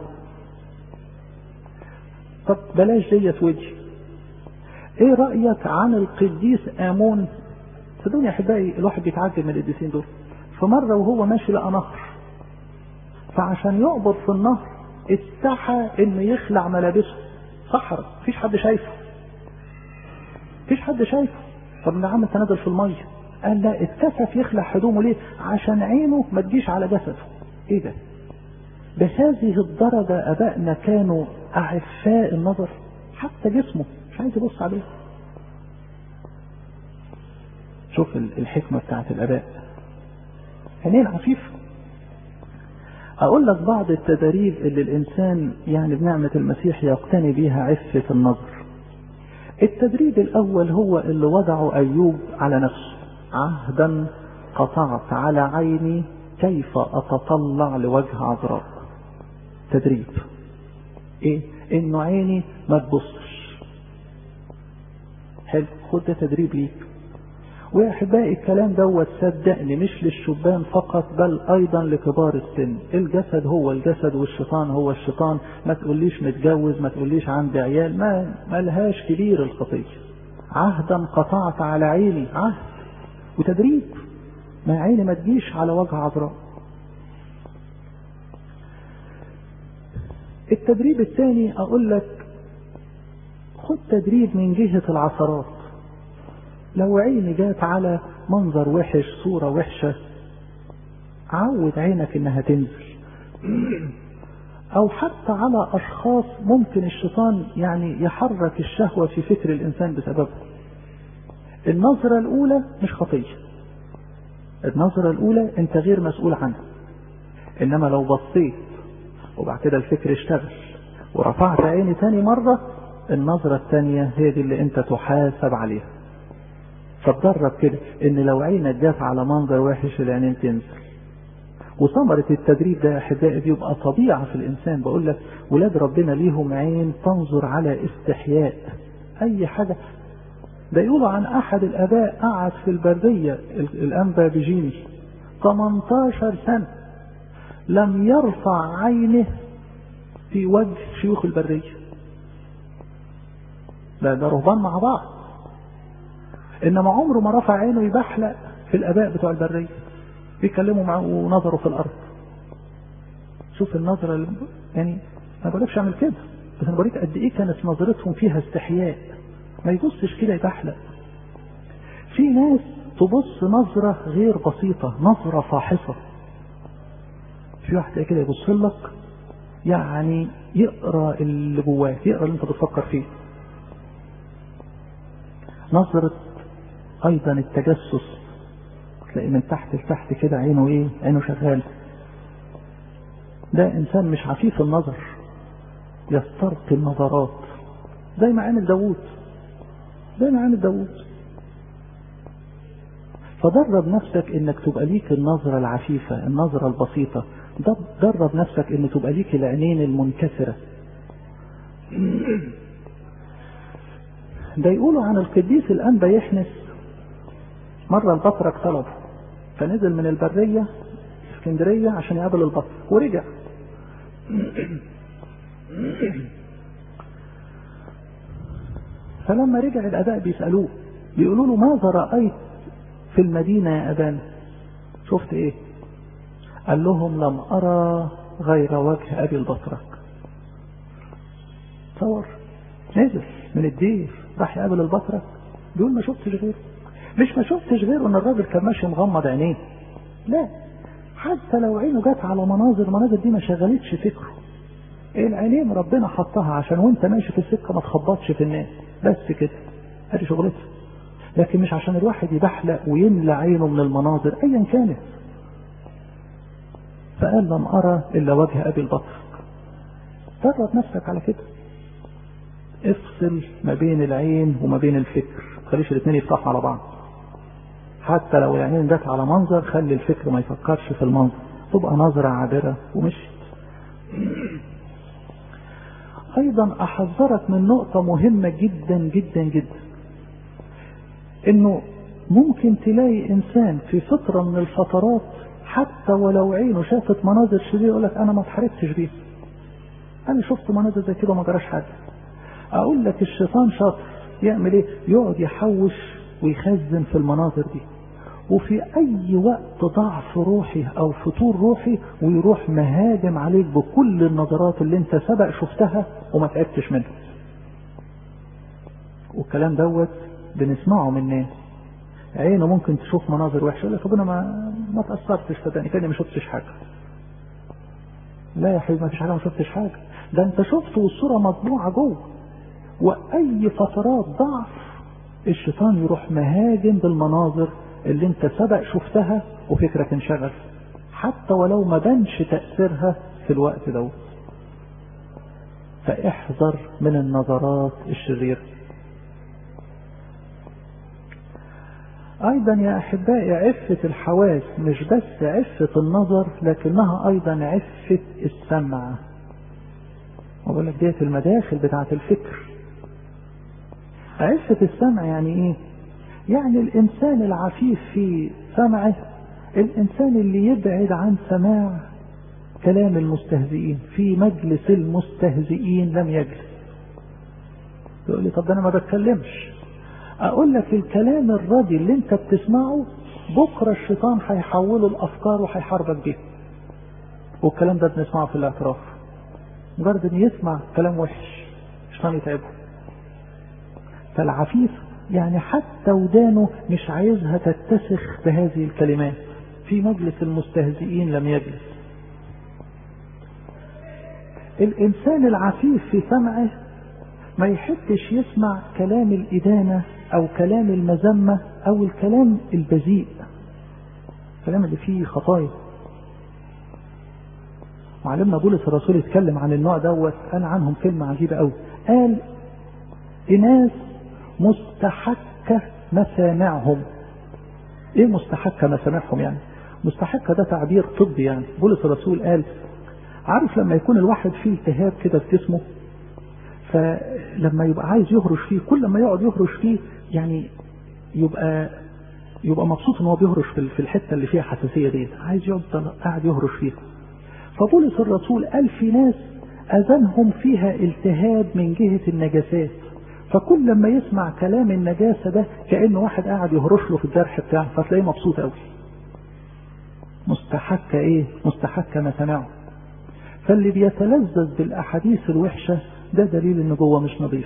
طب بلاش ديت وجهي ايه رايك عن القديس امون صدقوني يا احبائي الواحد بيتعجب من القديسين دول فمره وهو ماشي لقى نهر فعشان يعبر في النهر استحى انه يخلع ملابسه صحراء مفيش حد شايفه مفيش حد شايفه طب يا عم انت نازل في الميه قال لا اتكسف يخلع هدومه ليه عشان عينه ما تجيش على جسده ايه ده بهذه الدرجة ابائنا كانوا اعفاء النظر حتى جسمه مش عايز يبص عليه شوف الحكمة بتاعت الآباء عينين عفيفة أقول لك بعض التدريب اللي الإنسان يعني بنعمة المسيح يقتني بيها عفة النظر التدريب الأول هو اللي وضعه أيوب على نفسه عهدا قطعت على عيني كيف أتطلع لوجه عذراء تدريب إيه إنه عيني ما تبصش حلو خد ده تدريب ليك ويا احبائي الكلام دوت صدقني مش للشبان فقط بل ايضا لكبار السن الجسد هو الجسد والشيطان هو الشيطان ما تقوليش متجوز ما تقوليش عندي عيال ما ملهاش كبير الخطيه عهدا قطعت على عيني عهد وتدريب ما عيني ما تجيش على وجه عذراء التدريب الثاني اقول لك خد تدريب من جهه العثرات لو عيني جات على منظر وحش صورة وحشة عود عينك انها تنزل او حتى على اشخاص ممكن الشيطان يعني يحرك الشهوة في فكر الانسان بسببه النظرة الاولى مش خطية النظرة الاولى انت غير مسؤول عنها انما لو بصيت وبعد كده الفكر اشتغل ورفعت عيني تاني مرة النظرة الثانية هي دي اللي انت تحاسب عليها فتدرب كده ان لو عينك جات على منظر وحش العينين تنزل وثمرة التدريب ده يا احبائي بيبقى طبيعة في الانسان بقول لك ولاد ربنا ليهم عين تنظر على استحياء اي حاجة ده يقولوا عن احد الاباء قعد في البرية الانبا بجيني 18 سنة لم يرفع عينه في وجه شيوخ البرية ده ده رهبان مع بعض انما عمره ما رفع عينه يبحلق في الاباء بتوع البريه بيكلموا معه ونظره في الارض شوف النظره اللي يعني ما بقولكش اعمل كده بس انا بوريك قد ايه كانت نظرتهم فيها استحياء ما يبصش كده يبحلق في ناس تبص نظرة غير بسيطة نظرة فاحصة في واحد كده يبص لك يعني يقرا اللي جواه يقرا اللي انت بتفكر فيه نظرة ايضا التجسس تلاقي من تحت لتحت كده عينه ايه عينه شغال ده انسان مش عفيف النظر يسترقي النظرات زي ما عين داوود زي ما عين داوود فدرب نفسك انك تبقى ليك النظرة العفيفة النظرة البسيطة درب نفسك ان تبقى ليك العينين المنكسرة ده يقولوا عن القديس الانبا يحنس مرة البطرك طلب فنزل من البرية اسكندرية عشان يقابل البطرك ورجع فلما رجع الأداء بيسألوه بيقولوا له ماذا رأيت في المدينة يا أبانا شفت ايه قال لهم لم أرى غير وجه أبي البطرك تصور نزل من الدير راح يقابل البطرك بيقول ما شفتش غيره مش ما شفتش غيره ان الراجل كان ماشي مغمض عينيه لا حتى لو عينه جت على مناظر المناظر دي ما شغلتش فكره العينين ربنا حطها عشان وانت ماشي في السكه ما تخبطش في الناس بس كده ادي شغلتها لكن مش عشان الواحد يبحلق ويملى عينه من المناظر ايا كانت فقال لم ارى الا وجه ابي البطرك درب نفسك على كده افصل ما بين العين وما بين الفكر خليش الاثنين يفتحوا على بعض حتى لو العينين جت على منظر خلي الفكر ما يفكرش في المنظر تبقى نظرة عابرة ومشيت ايضا احذرك من نقطة مهمة جدا جدا جدا انه ممكن تلاقي انسان في فترة من الفترات حتى ولو عينه شافت مناظر شريرة يقول لك انا ما اتحركتش بيها انا شفت مناظر زي كده وما جراش حاجة اقول لك الشيطان شاطر يعمل ايه يقعد يحوش ويخزن في المناظر دي وفي اي وقت ضعف روحي او فتور روحي ويروح مهاجم عليك بكل النظرات اللي انت سبق شفتها وما تعبتش منها والكلام دوت بنسمعه من ناس عينه ممكن تشوف مناظر وحشه يقول لك ربنا ما ما تاثرتش صدقني كاني ما شفتش حاجه لا يا حبيبي ما فيش حاجه ما شفتش حاجه ده انت شفت والصوره مطبوعه جوه واي فترات ضعف الشيطان يروح مهاجم بالمناظر اللي انت سبق شفتها وفكرك انشغل حتى ولو ما بانش تأثيرها في الوقت دوت فاحذر من النظرات الشريرة ايضا يا احبائي عفة الحواس مش بس عفة النظر لكنها ايضا عفة السمع وبقول لك ديت المداخل بتاعة الفكر عفة السمع يعني ايه يعني الانسان العفيف في سمعه الانسان اللي يبعد عن سماع كلام المستهزئين في مجلس المستهزئين لم يجلس يقول لي طب ده انا ما بتكلمش اقول لك الكلام الراضي اللي انت بتسمعه بكرة الشيطان هيحوله الافكار وهيحاربك بيه والكلام ده بنسمعه في الاعتراف مجرد ان يسمع كلام وحش الشيطان يتعبه فالعفيف يعني حتى ودانه مش عايزها تتسخ بهذه الكلمات في مجلس المستهزئين لم يجلس الإنسان العفيف في سمعه ما يحبش يسمع كلام الإدانة أو كلام المذمة أو الكلام البذيء الكلام اللي فيه خطايا معلمنا بولس الرسول اتكلم عن النوع دوت قال عنهم كلمة عجيبة قوي قال إناس مستحكة مسامعهم ايه مستحكة مسامعهم يعني مستحكة ده تعبير طبي يعني بولس الرسول قال عارف لما يكون الواحد فيه التهاب كده في جسمه فلما يبقى عايز يهرش فيه كل ما يقعد يهرش فيه يعني يبقى يبقى مبسوط ان هو بيهرش في الحته اللي فيها حساسيه ديت عايز يفضل قاعد يهرش فيها فبولس الرسول قال في ناس اذانهم فيها التهاب من جهه النجاسات فكل لما يسمع كلام النجاسه ده كانه واحد قاعد يهرش له في الجرح بتاعه فتلاقيه مبسوط قوي مستحكه ايه مستحكه مسامعه فاللي بيتلذذ بالاحاديث الوحشه ده دليل ان جوه مش نظيف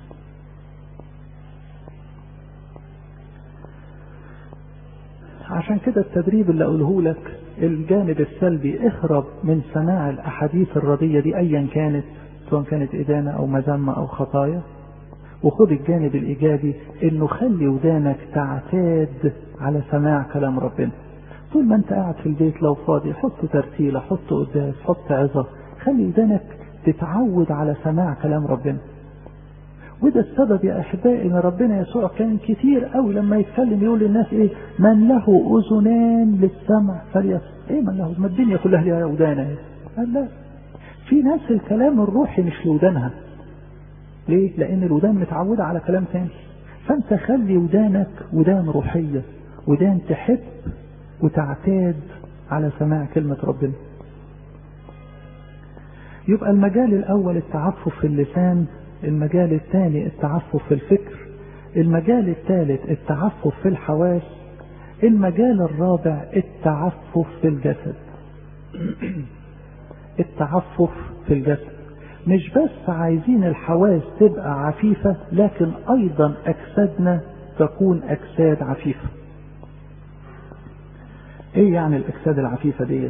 عشان كده التدريب اللي اقوله لك الجانب السلبي اهرب من سماع الاحاديث الرديه دي ايا كانت سواء كانت ادانه او مذمه او خطايا وخد الجانب الايجابي انه خلي ودانك تعتاد على سماع كلام ربنا طول ما انت قاعد في البيت لو فاضي حط ترتيله حط قداس حط عظه خلي ودانك تتعود على سماع كلام ربنا وده السبب يا احبائي ان ربنا يسوع كان كتير قوي لما يتكلم يقول للناس ايه من له اذنان للسمع فليسمع ايه من له ما الدنيا كلها ليها ودان قال لا في ناس الكلام الروحي مش لودانها ليه لان الودان متعوده على كلام تاني فانت خلي ودانك ودان روحيه ودان تحب وتعتاد على سماع كلمه ربنا يبقى المجال الأول التعفف في اللسان المجال الثاني التعفف في الفكر المجال الثالث التعفف في الحواس المجال الرابع التعفف في الجسد التعفف في الجسد مش بس عايزين الحواس تبقى عفيفة لكن أيضا أجسادنا تكون أجساد عفيفة إيه يعني الأجساد العفيفة ديت؟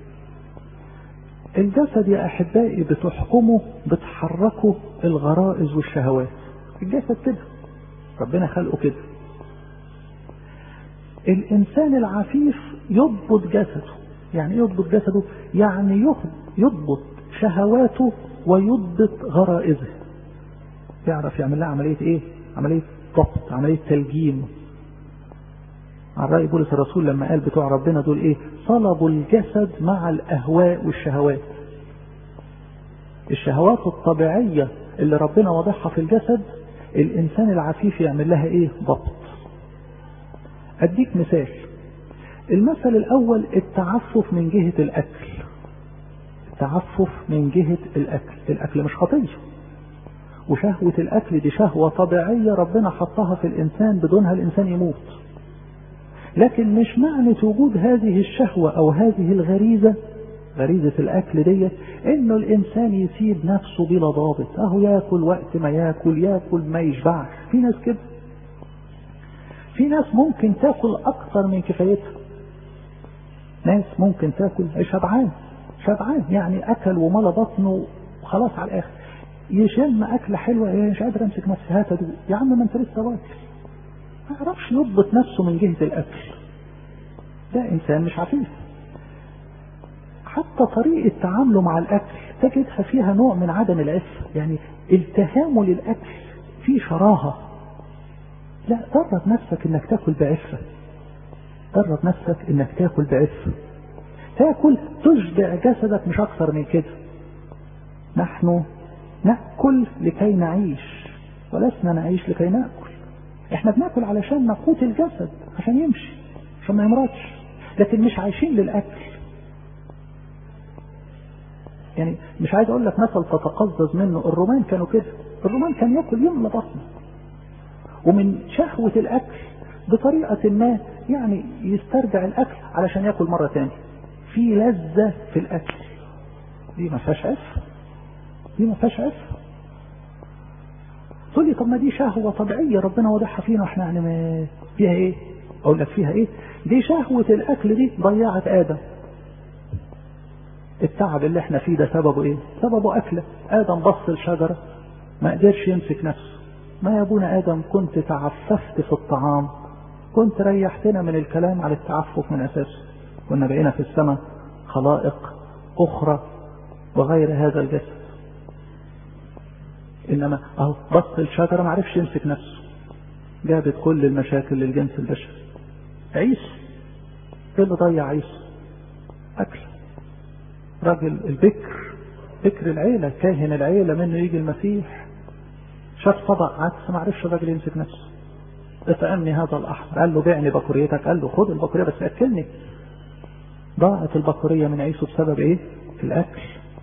الجسد يا احبائي بتحكمه بتحركه الغرائز والشهوات الجسد كده ربنا خلقه كده الانسان العفيف يضبط جسده يعني ايه يضبط جسده يعني يضبط شهواته ويضبط غرائزه يعرف يعمل لها عمليه ايه عمليه ضبط عمليه تلجيم عن رأي بولس الرسول لما قال بتوع ربنا دول ايه صلبوا الجسد مع الاهواء والشهوات الشهوات الطبيعية اللي ربنا وضعها في الجسد الانسان العفيف يعمل لها ايه ضبط اديك مثال المثل الاول التعفف من جهة الاكل التعفف من جهة الاكل الاكل مش خطية وشهوة الاكل دي شهوة طبيعية ربنا حطها في الانسان بدونها الانسان يموت لكن مش معنى وجود هذه الشهوة او هذه الغريزة غريزة الاكل ديت انه الانسان يسيب نفسه بلا ضابط اهو ياكل وقت ما ياكل ياكل ما يشبعش في ناس كده في ناس ممكن تاكل اكثر من كفايتها ناس ممكن تاكل شبعان شبعان يعني اكل وملا بطنه وخلاص على الاخر يشم اكله حلوه ايه مش قادر امسك نفسي هات ادوق يا عم ما انت لسه واكل ما يعرفش يضبط نفسه من جهة الأكل ده إنسان مش عفيف حتى طريقة تعامله مع الأكل تجدها فيها نوع من عدم العفة يعني التهامه للأكل فيه شراهة لا درب نفسك انك تاكل بعفة درب نفسك انك تاكل بعفة تاكل تشبع جسدك مش اكثر من كده نحن نأكل لكي نعيش ولسنا نعيش لكي نأكل احنا بناكل علشان نقوت الجسد عشان يمشي عشان ما يمرضش لكن مش عايشين للأكل يعني مش عايز اقول لك مثل تتقزز منه الرومان كانوا كده الرومان كان ياكل يملى بطنه ومن شهوة الاكل بطريقة ما يعني يسترجع الاكل علشان ياكل مرة تاني في لذة في الاكل دي ما فيهاش عفة دي ما فيهاش عفة تقول لي طب ما دي شهوة طبيعية ربنا وضعها فينا واحنا يعني ما فيها ايه اقول لك فيها ايه دي شهوة الاكل دي ضيعت ادم التعب اللي احنا فيه ده سببه ايه سببه اكله ادم بص الشجرة ما قدرش يمسك نفسه ما يا ابونا ادم كنت تعففت في الطعام كنت ريحتنا من الكلام على التعفف من اساسه كنا بقينا في السماء خلائق اخرى وغير هذا الجسد انما اهو بص الشجرة ما عرفش يمسك نفسه جابت كل المشاكل للجنس البشري عيسو ايه اللي ضيع عيسو اكل راجل البكر بكر العيلة كاهن العيلة منه يجي المسيح شاف طبق عدس ما عرفش الراجل يمسك نفسه اطعمني هذا الأحمر قال له بيعني بكوريتك قال له خد البكورية بس أكلني ضاعت البكورية من عيسو بسبب ايه الأكل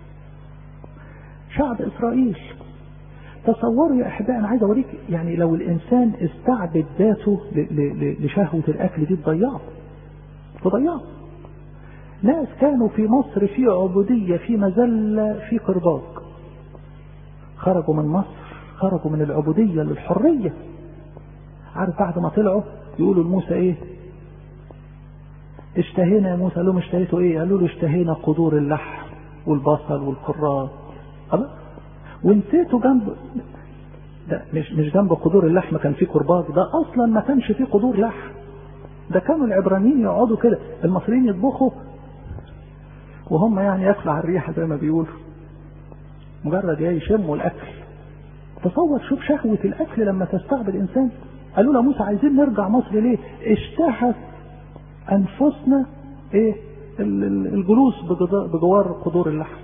شعب إسرائيل تصوروا يا أحبائي أنا عايز أوريك يعني لو الإنسان استعبد ذاته لشهوة الأكل دي تضيعه تضيعه ناس كانوا في مصر في عبودية في مذلة في قرباج خرجوا من مصر خرجوا من العبودية للحرية عارف بعد ما طلعوا يقولوا لموسى ايه اشتهينا يا موسى قال لهم اشتهيتوا ايه قالوا له اشتهينا قدور اللحم والبصل والكرات خلاص ونسيتوا جنب ده مش مش جنب قدور اللحم كان في كرباج ده اصلا ما كانش فيه قدور لحم ده كانوا العبرانيين يقعدوا كده المصريين يطبخوا وهم يعني ياكلوا على الريحه زي ما بيقولوا مجرد ايه يشموا الاكل تصور شوف شهوة الاكل لما تستعبد انسان قالوا له موسى عايزين نرجع مصر ليه اشتهت انفسنا ايه الجلوس بجوار قدور اللحم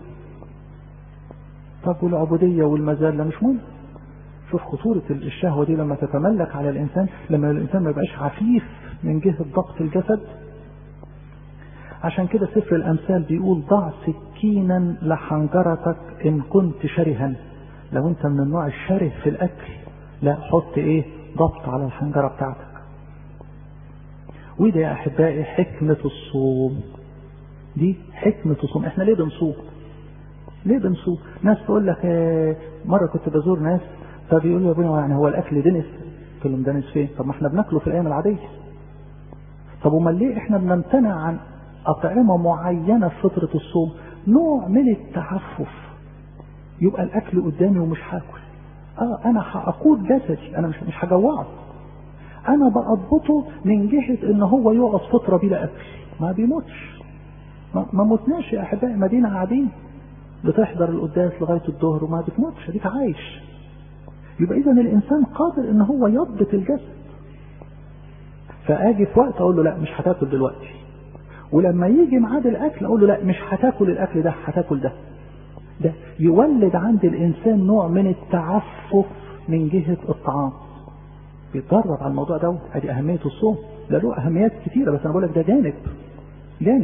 طب والعبودية والمذلة مش مهم شوف خطورة الشهوة دي لما تتملك على الإنسان لما الإنسان ما يبقاش عفيف من جهة ضبط الجسد عشان كده سفر الأمثال بيقول ضع سكينا لحنجرتك إن كنت شرها لو أنت من النوع الشره في الأكل لا حط إيه ضبط على الحنجرة بتاعتك وده يا أحبائي حكمة الصوم دي حكمة الصوم احنا ليه بنصوم ليه بنصوم ناس تقول لك اه مرة كنت بزور ناس فبيقول يا ابونا يعني هو الأكل دنس قلت لهم دنس فين طب ما احنا بناكله في الأيام العادية طب امال ليه احنا بنمتنع عن أطعمة معينة في فترة الصوم نوع من التعفف يبقى الأكل قدامي ومش هاكل اه انا هقود جسدي انا مش مش هجوعه انا بأضبطه من جهة ان هو يقعد فترة بلا اكل ما بيموتش ما, ما متناش يا احبائي مدينة قاعدين بتحضر القداس لغاية الظهر وما بتموتش اديك عايش يبقى اذا الانسان قادر ان هو يضبط الجسد فاجي في وقت اقول له لا مش هتاكل دلوقتي ولما يجي ميعاد الاكل اقول له لا مش هتاكل الاكل ده هتاكل ده ده يولد عند الانسان نوع من التعفف من جهة الطعام بيتدرب على الموضوع ده ادي اهمية الصوم ده له اهميات كتيرة بس انا بقول لك ده جانب جانب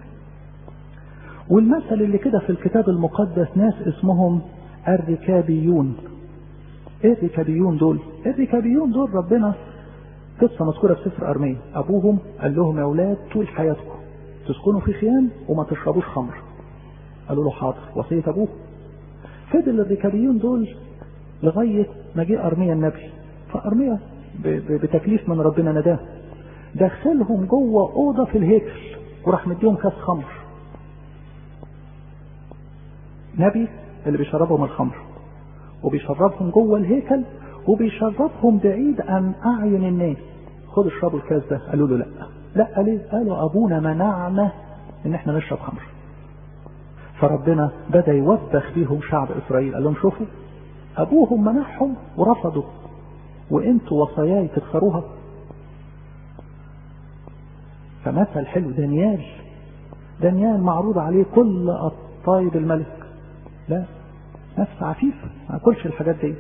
والمثل اللي كده في الكتاب المقدس ناس اسمهم الركابيون ايه الركابيون دول الركابيون دول ربنا قصة مذكورة في سفر أرمية أبوهم قال لهم يا أولاد طول حياتكم تسكنوا في خيام وما تشربوش خمر قالوا له حاضر وصية أبوه فضل الركابيون دول لغاية ما جه أرميا النبي فأرميا بتكليف من ربنا نداه دخلهم جوه أوضة في الهيكل وراح مديهم كاس خمر نبي اللي بيشربهم الخمر وبيشربهم جوه الهيكل وبيشربهم بعيد عن أعين الناس خد اشربوا الكاس ده قالوا له لا لا ليه قالوا ابونا منعنا ان احنا نشرب خمر فربنا بدا يوبخ بيهم شعب اسرائيل قال لهم شوفوا ابوهم منعهم ورفضوا وانتوا وصاياي تكسروها فمثل حلو دانيال دانيال معروض عليه كل الطايب الملك لا نفس عفيفة ما كلش الحاجات دي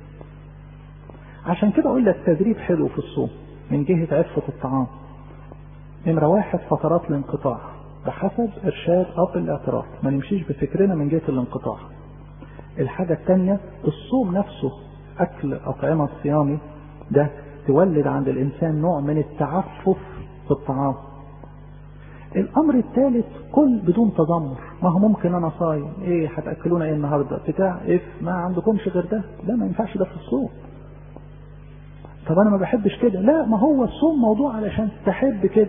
عشان كده اقول لك تدريب حلو في الصوم من جهة عفة الطعام نمرة واحد فترات الانقطاع بحسب ارشاد اب الاعتراف ما نمشيش بفكرنا من جهة الانقطاع الحاجة الثانية الصوم نفسه اكل اطعمة صيامي ده تولد عند الانسان نوع من التعفف في الطعام الامر الثالث كل بدون تذمر ما هو ممكن انا صايم ايه هتاكلونا ايه النهارده بتاع اف ما عندكمش غير ده لا ما ينفعش ده في الصوم طب انا ما بحبش كده لا ما هو الصوم موضوع علشان تحب كده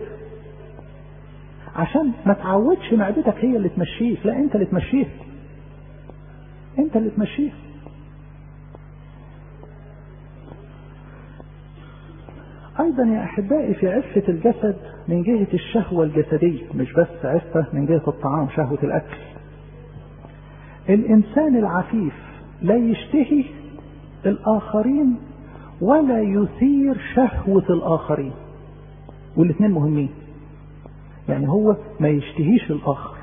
عشان ما تعودش معدتك هي اللي تمشيك لا انت اللي تمشيها انت اللي تمشيها ايضا يا احبائي في عفة الجسد من جهة الشهوة الجسدية مش بس عفة من جهة الطعام شهوة الاكل الانسان العفيف لا يشتهي الاخرين ولا يثير شهوة الاخرين والاثنين مهمين يعني هو ما يشتهيش الاخر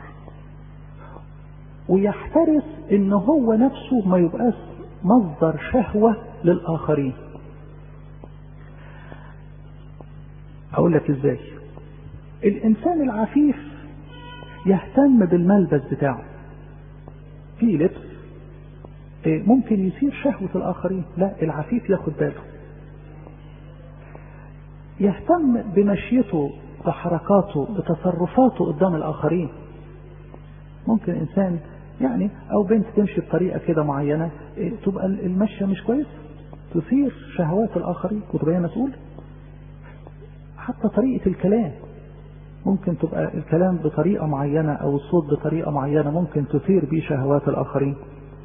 ويحترس ان هو نفسه ما يبقاش مصدر شهوة للاخرين اقول لك ازاي الانسان العفيف يهتم بالملبس بتاعه في لبس ممكن يثير شهوة الاخرين لا العفيف ياخد باله يهتم بمشيته بحركاته بتصرفاته قدام الاخرين ممكن انسان يعني او بنت تمشي بطريقه كده معينه تبقى المشيه مش كويس تثير شهوات الاخرين وتبقى مسؤول حتى طريقه الكلام ممكن تبقى الكلام بطريقه معينه او الصوت بطريقه معينه ممكن تثير بيه شهوات الاخرين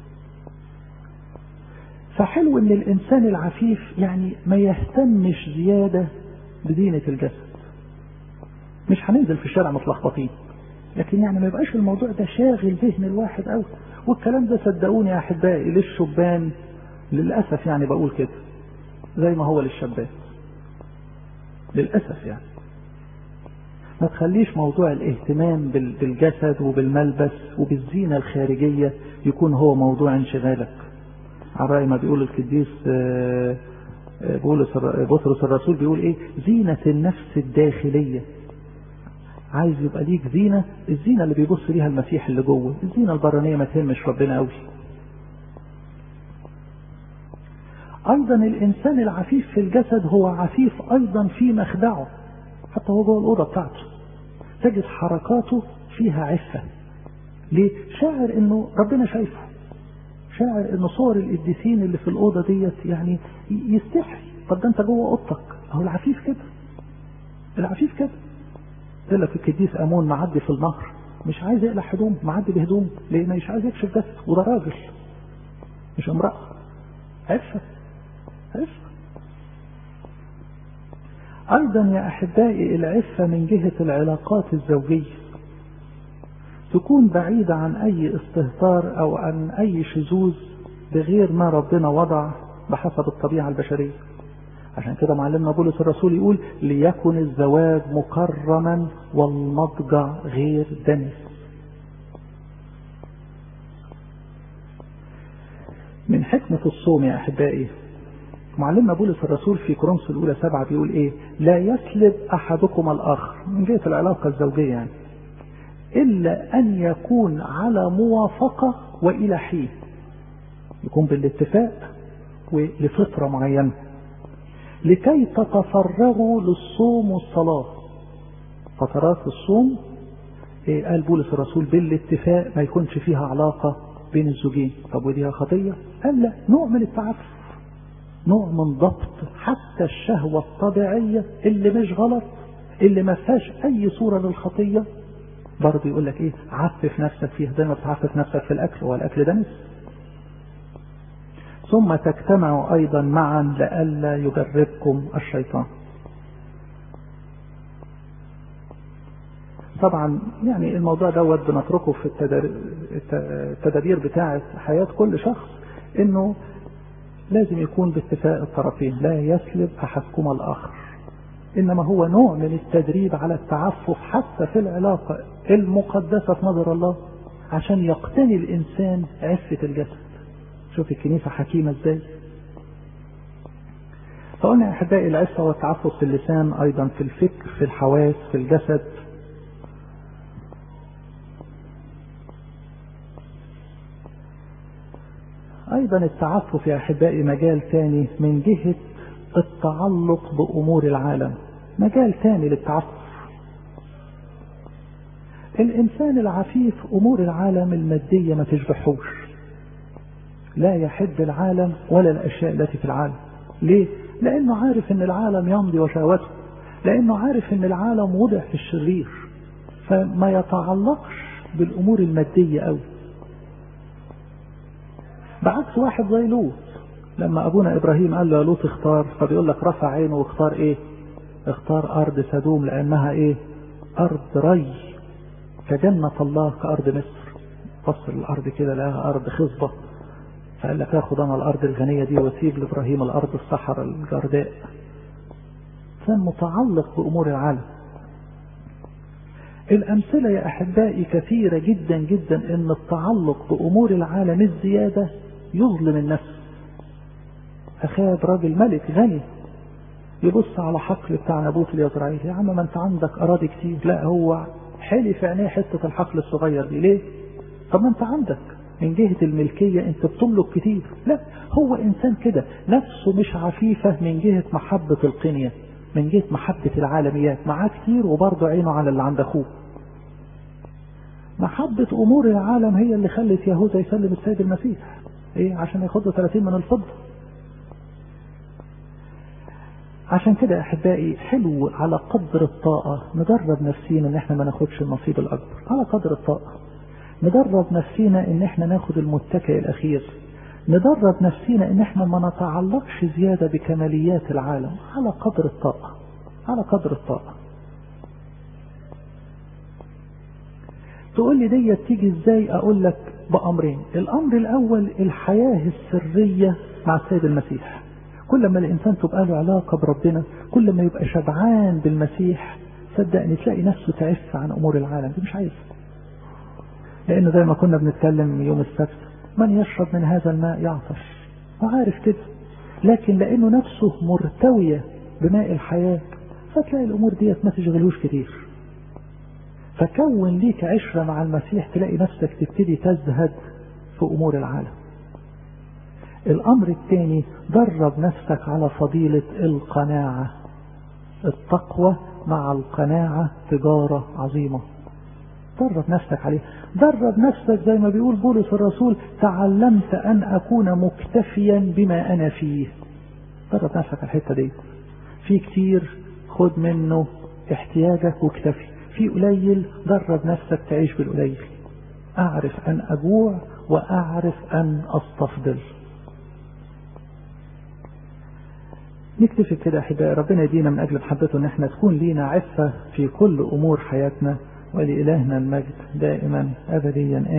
فحلو ان الانسان العفيف يعني ما يهتمش زياده بزينه الجسد مش هننزل في الشارع متلخبطين لكن يعني ما يبقاش الموضوع ده شاغل ذهن الواحد قوي والكلام ده صدقوني يا احبائي للشبان للاسف يعني بقول كده زي ما هو للشباب للاسف يعني ما تخليش موضوع الاهتمام بالجسد وبالملبس وبالزينه الخارجيه يكون هو موضوع انشغالك على راي ما بيقول القديس بولس بطرس الرسول بيقول ايه زينه النفس الداخليه عايز يبقى ليك زينة الزينة اللي بيبص ليها المسيح اللي جوه الزينة البرانية ما تهمش ربنا قوي أيضا الإنسان العفيف في الجسد هو عفيف أيضا في مخدعه حتى هو جوه الأوضة بتاعته تجد حركاته فيها عفة ليه؟ شاعر إنه ربنا شايفه شاعر إنه صور القديسين اللي في الأوضة ديت يعني يستحي طب ده أنت جوه أوضتك أهو العفيف كده العفيف كده يقول لك القديس امون معدي في النهر مش عايز يقلع هدوم معدي بهدوم ليه مش عايز يكشف جسده وده راجل مش امراه عفه عفه ايضا يا احبائي العفه من جهه العلاقات الزوجيه تكون بعيده عن اي استهتار او عن اي شذوذ بغير ما ربنا وضع بحسب الطبيعه البشريه عشان كده معلمنا بولس الرسول يقول ليكن الزواج مكرما والمضجع غير دنس من حكمة الصوم يا أحبائي معلمنا بولس الرسول في كورنثوس الأولى سبعة بيقول إيه لا يسلب أحدكم الآخر من جهة العلاقة الزوجية يعني إلا أن يكون على موافقة وإلى حين يكون بالاتفاق ولفترة معينة لكي تتفرغوا للصوم والصلاة فترات الصوم إيه قال بولس الرسول بالاتفاق ما يكونش فيها علاقة بين الزوجين طب ودي خطية قال لا نوع من التعفف نوع من ضبط حتى الشهوة الطبيعية اللي مش غلط اللي ما فيهاش أي صورة للخطية برضه يقول لك إيه عفف نفسك فيها دايما تعفف نفسك في الأكل هو الأكل ده نفس ثم تجتمعوا أيضا معا لئلا يجربكم الشيطان طبعا يعني الموضوع دوت بنتركه في التدابير بتاعة حياة كل شخص انه لازم يكون باتفاق الطرفين لا يسلب احدكما الاخر انما هو نوع من التدريب على التعفف حتى في العلاقة المقدسة في نظر الله عشان يقتني الانسان عفة الجسد شوف الكنيسة حكيمة ازاي فقلنا يا احبائي العفة والتعفف في اللسان ايضا في الفكر في الحواس في الجسد ايضا التعفف يا احبائي مجال ثاني من جهة التعلق بامور العالم مجال ثاني للتعفف الانسان العفيف امور العالم المادية ما تشبحوش لا يحب العالم ولا الاشياء التي في العالم ليه لانه عارف ان العالم يمضي وشهوته لانه عارف ان العالم وضع في الشرير فما يتعلقش بالامور المادية قوي بعكس واحد زي لوط لما ابونا ابراهيم قال له يا لوط اختار فبيقول لك رفع عينه واختار ايه اختار ارض سدوم لانها ايه ارض ري كجنة الله كارض مصر بص الارض كده لقاها ارض خصبة فقال لك اخد انا الارض الغنية دي واسيب لابراهيم الارض الصحراء الجرداء كان متعلق بامور العالم الامثلة يا احبائي كثيرة جدا جدا ان التعلق بامور العالم الزيادة يظلم النفس اخاب راجل ملك غني يبص على حقل بتاع نابوت اليزرعيل يا عم ما انت عندك اراضي كتير لا هو حلي في عينيه حتة الحقل الصغير دي ليه طب ما انت عندك من جهة الملكية انت بتملك كتير لا هو انسان كده نفسه مش عفيفة من جهة محبة القنية من جهة محبة العالميات معاه كتير وبرضه عينه على اللي عند اخوه محبة امور العالم هي اللي خلت يهوذا يسلم السيد المسيح ايه عشان ياخد 30 من الفضة عشان كده يا احبائي حلو على قدر الطاقة ندرب نفسينا ان احنا ما ناخدش النصيب الاكبر على قدر الطاقة ندرب نفسينا ان احنا ناخد المتكئ الاخير ندرب نفسينا ان احنا ما نتعلقش زيادة بكماليات العالم على قدر الطاقة على قدر الطاقة تقول لي دي تيجي ازاي اقول لك بامرين الامر الاول الحياة السرية مع السيد المسيح كل ما الانسان تبقى له علاقة بربنا كل ما يبقى شبعان بالمسيح صدقني تلاقي نفسه تعف عن امور العالم دي مش عايز لانه زي ما كنا بنتكلم يوم السبت من يشرب من هذا الماء يعطش وعارف كده لكن لانه نفسه مرتوية بماء الحياة فتلاقي الامور ديت ما تشغلوش كتير فكون ليك عشرة مع المسيح تلاقي نفسك تبتدي تزهد في امور العالم الامر الثاني درب نفسك على فضيلة القناعة التقوى مع القناعة تجارة عظيمة درب نفسك عليه درب نفسك زي ما بيقول بولس الرسول تعلمت ان اكون مكتفيا بما انا فيه درب نفسك على الحتة دي في كتير خد منه احتياجك واكتفي في قليل درب نفسك تعيش بالقليل اعرف ان اجوع واعرف ان استفضل نكتفي كده احبائي ربنا يدينا من اجل محبته ان احنا تكون لينا عفة في كل امور حياتنا ولإلهنا المجد دائما ابديا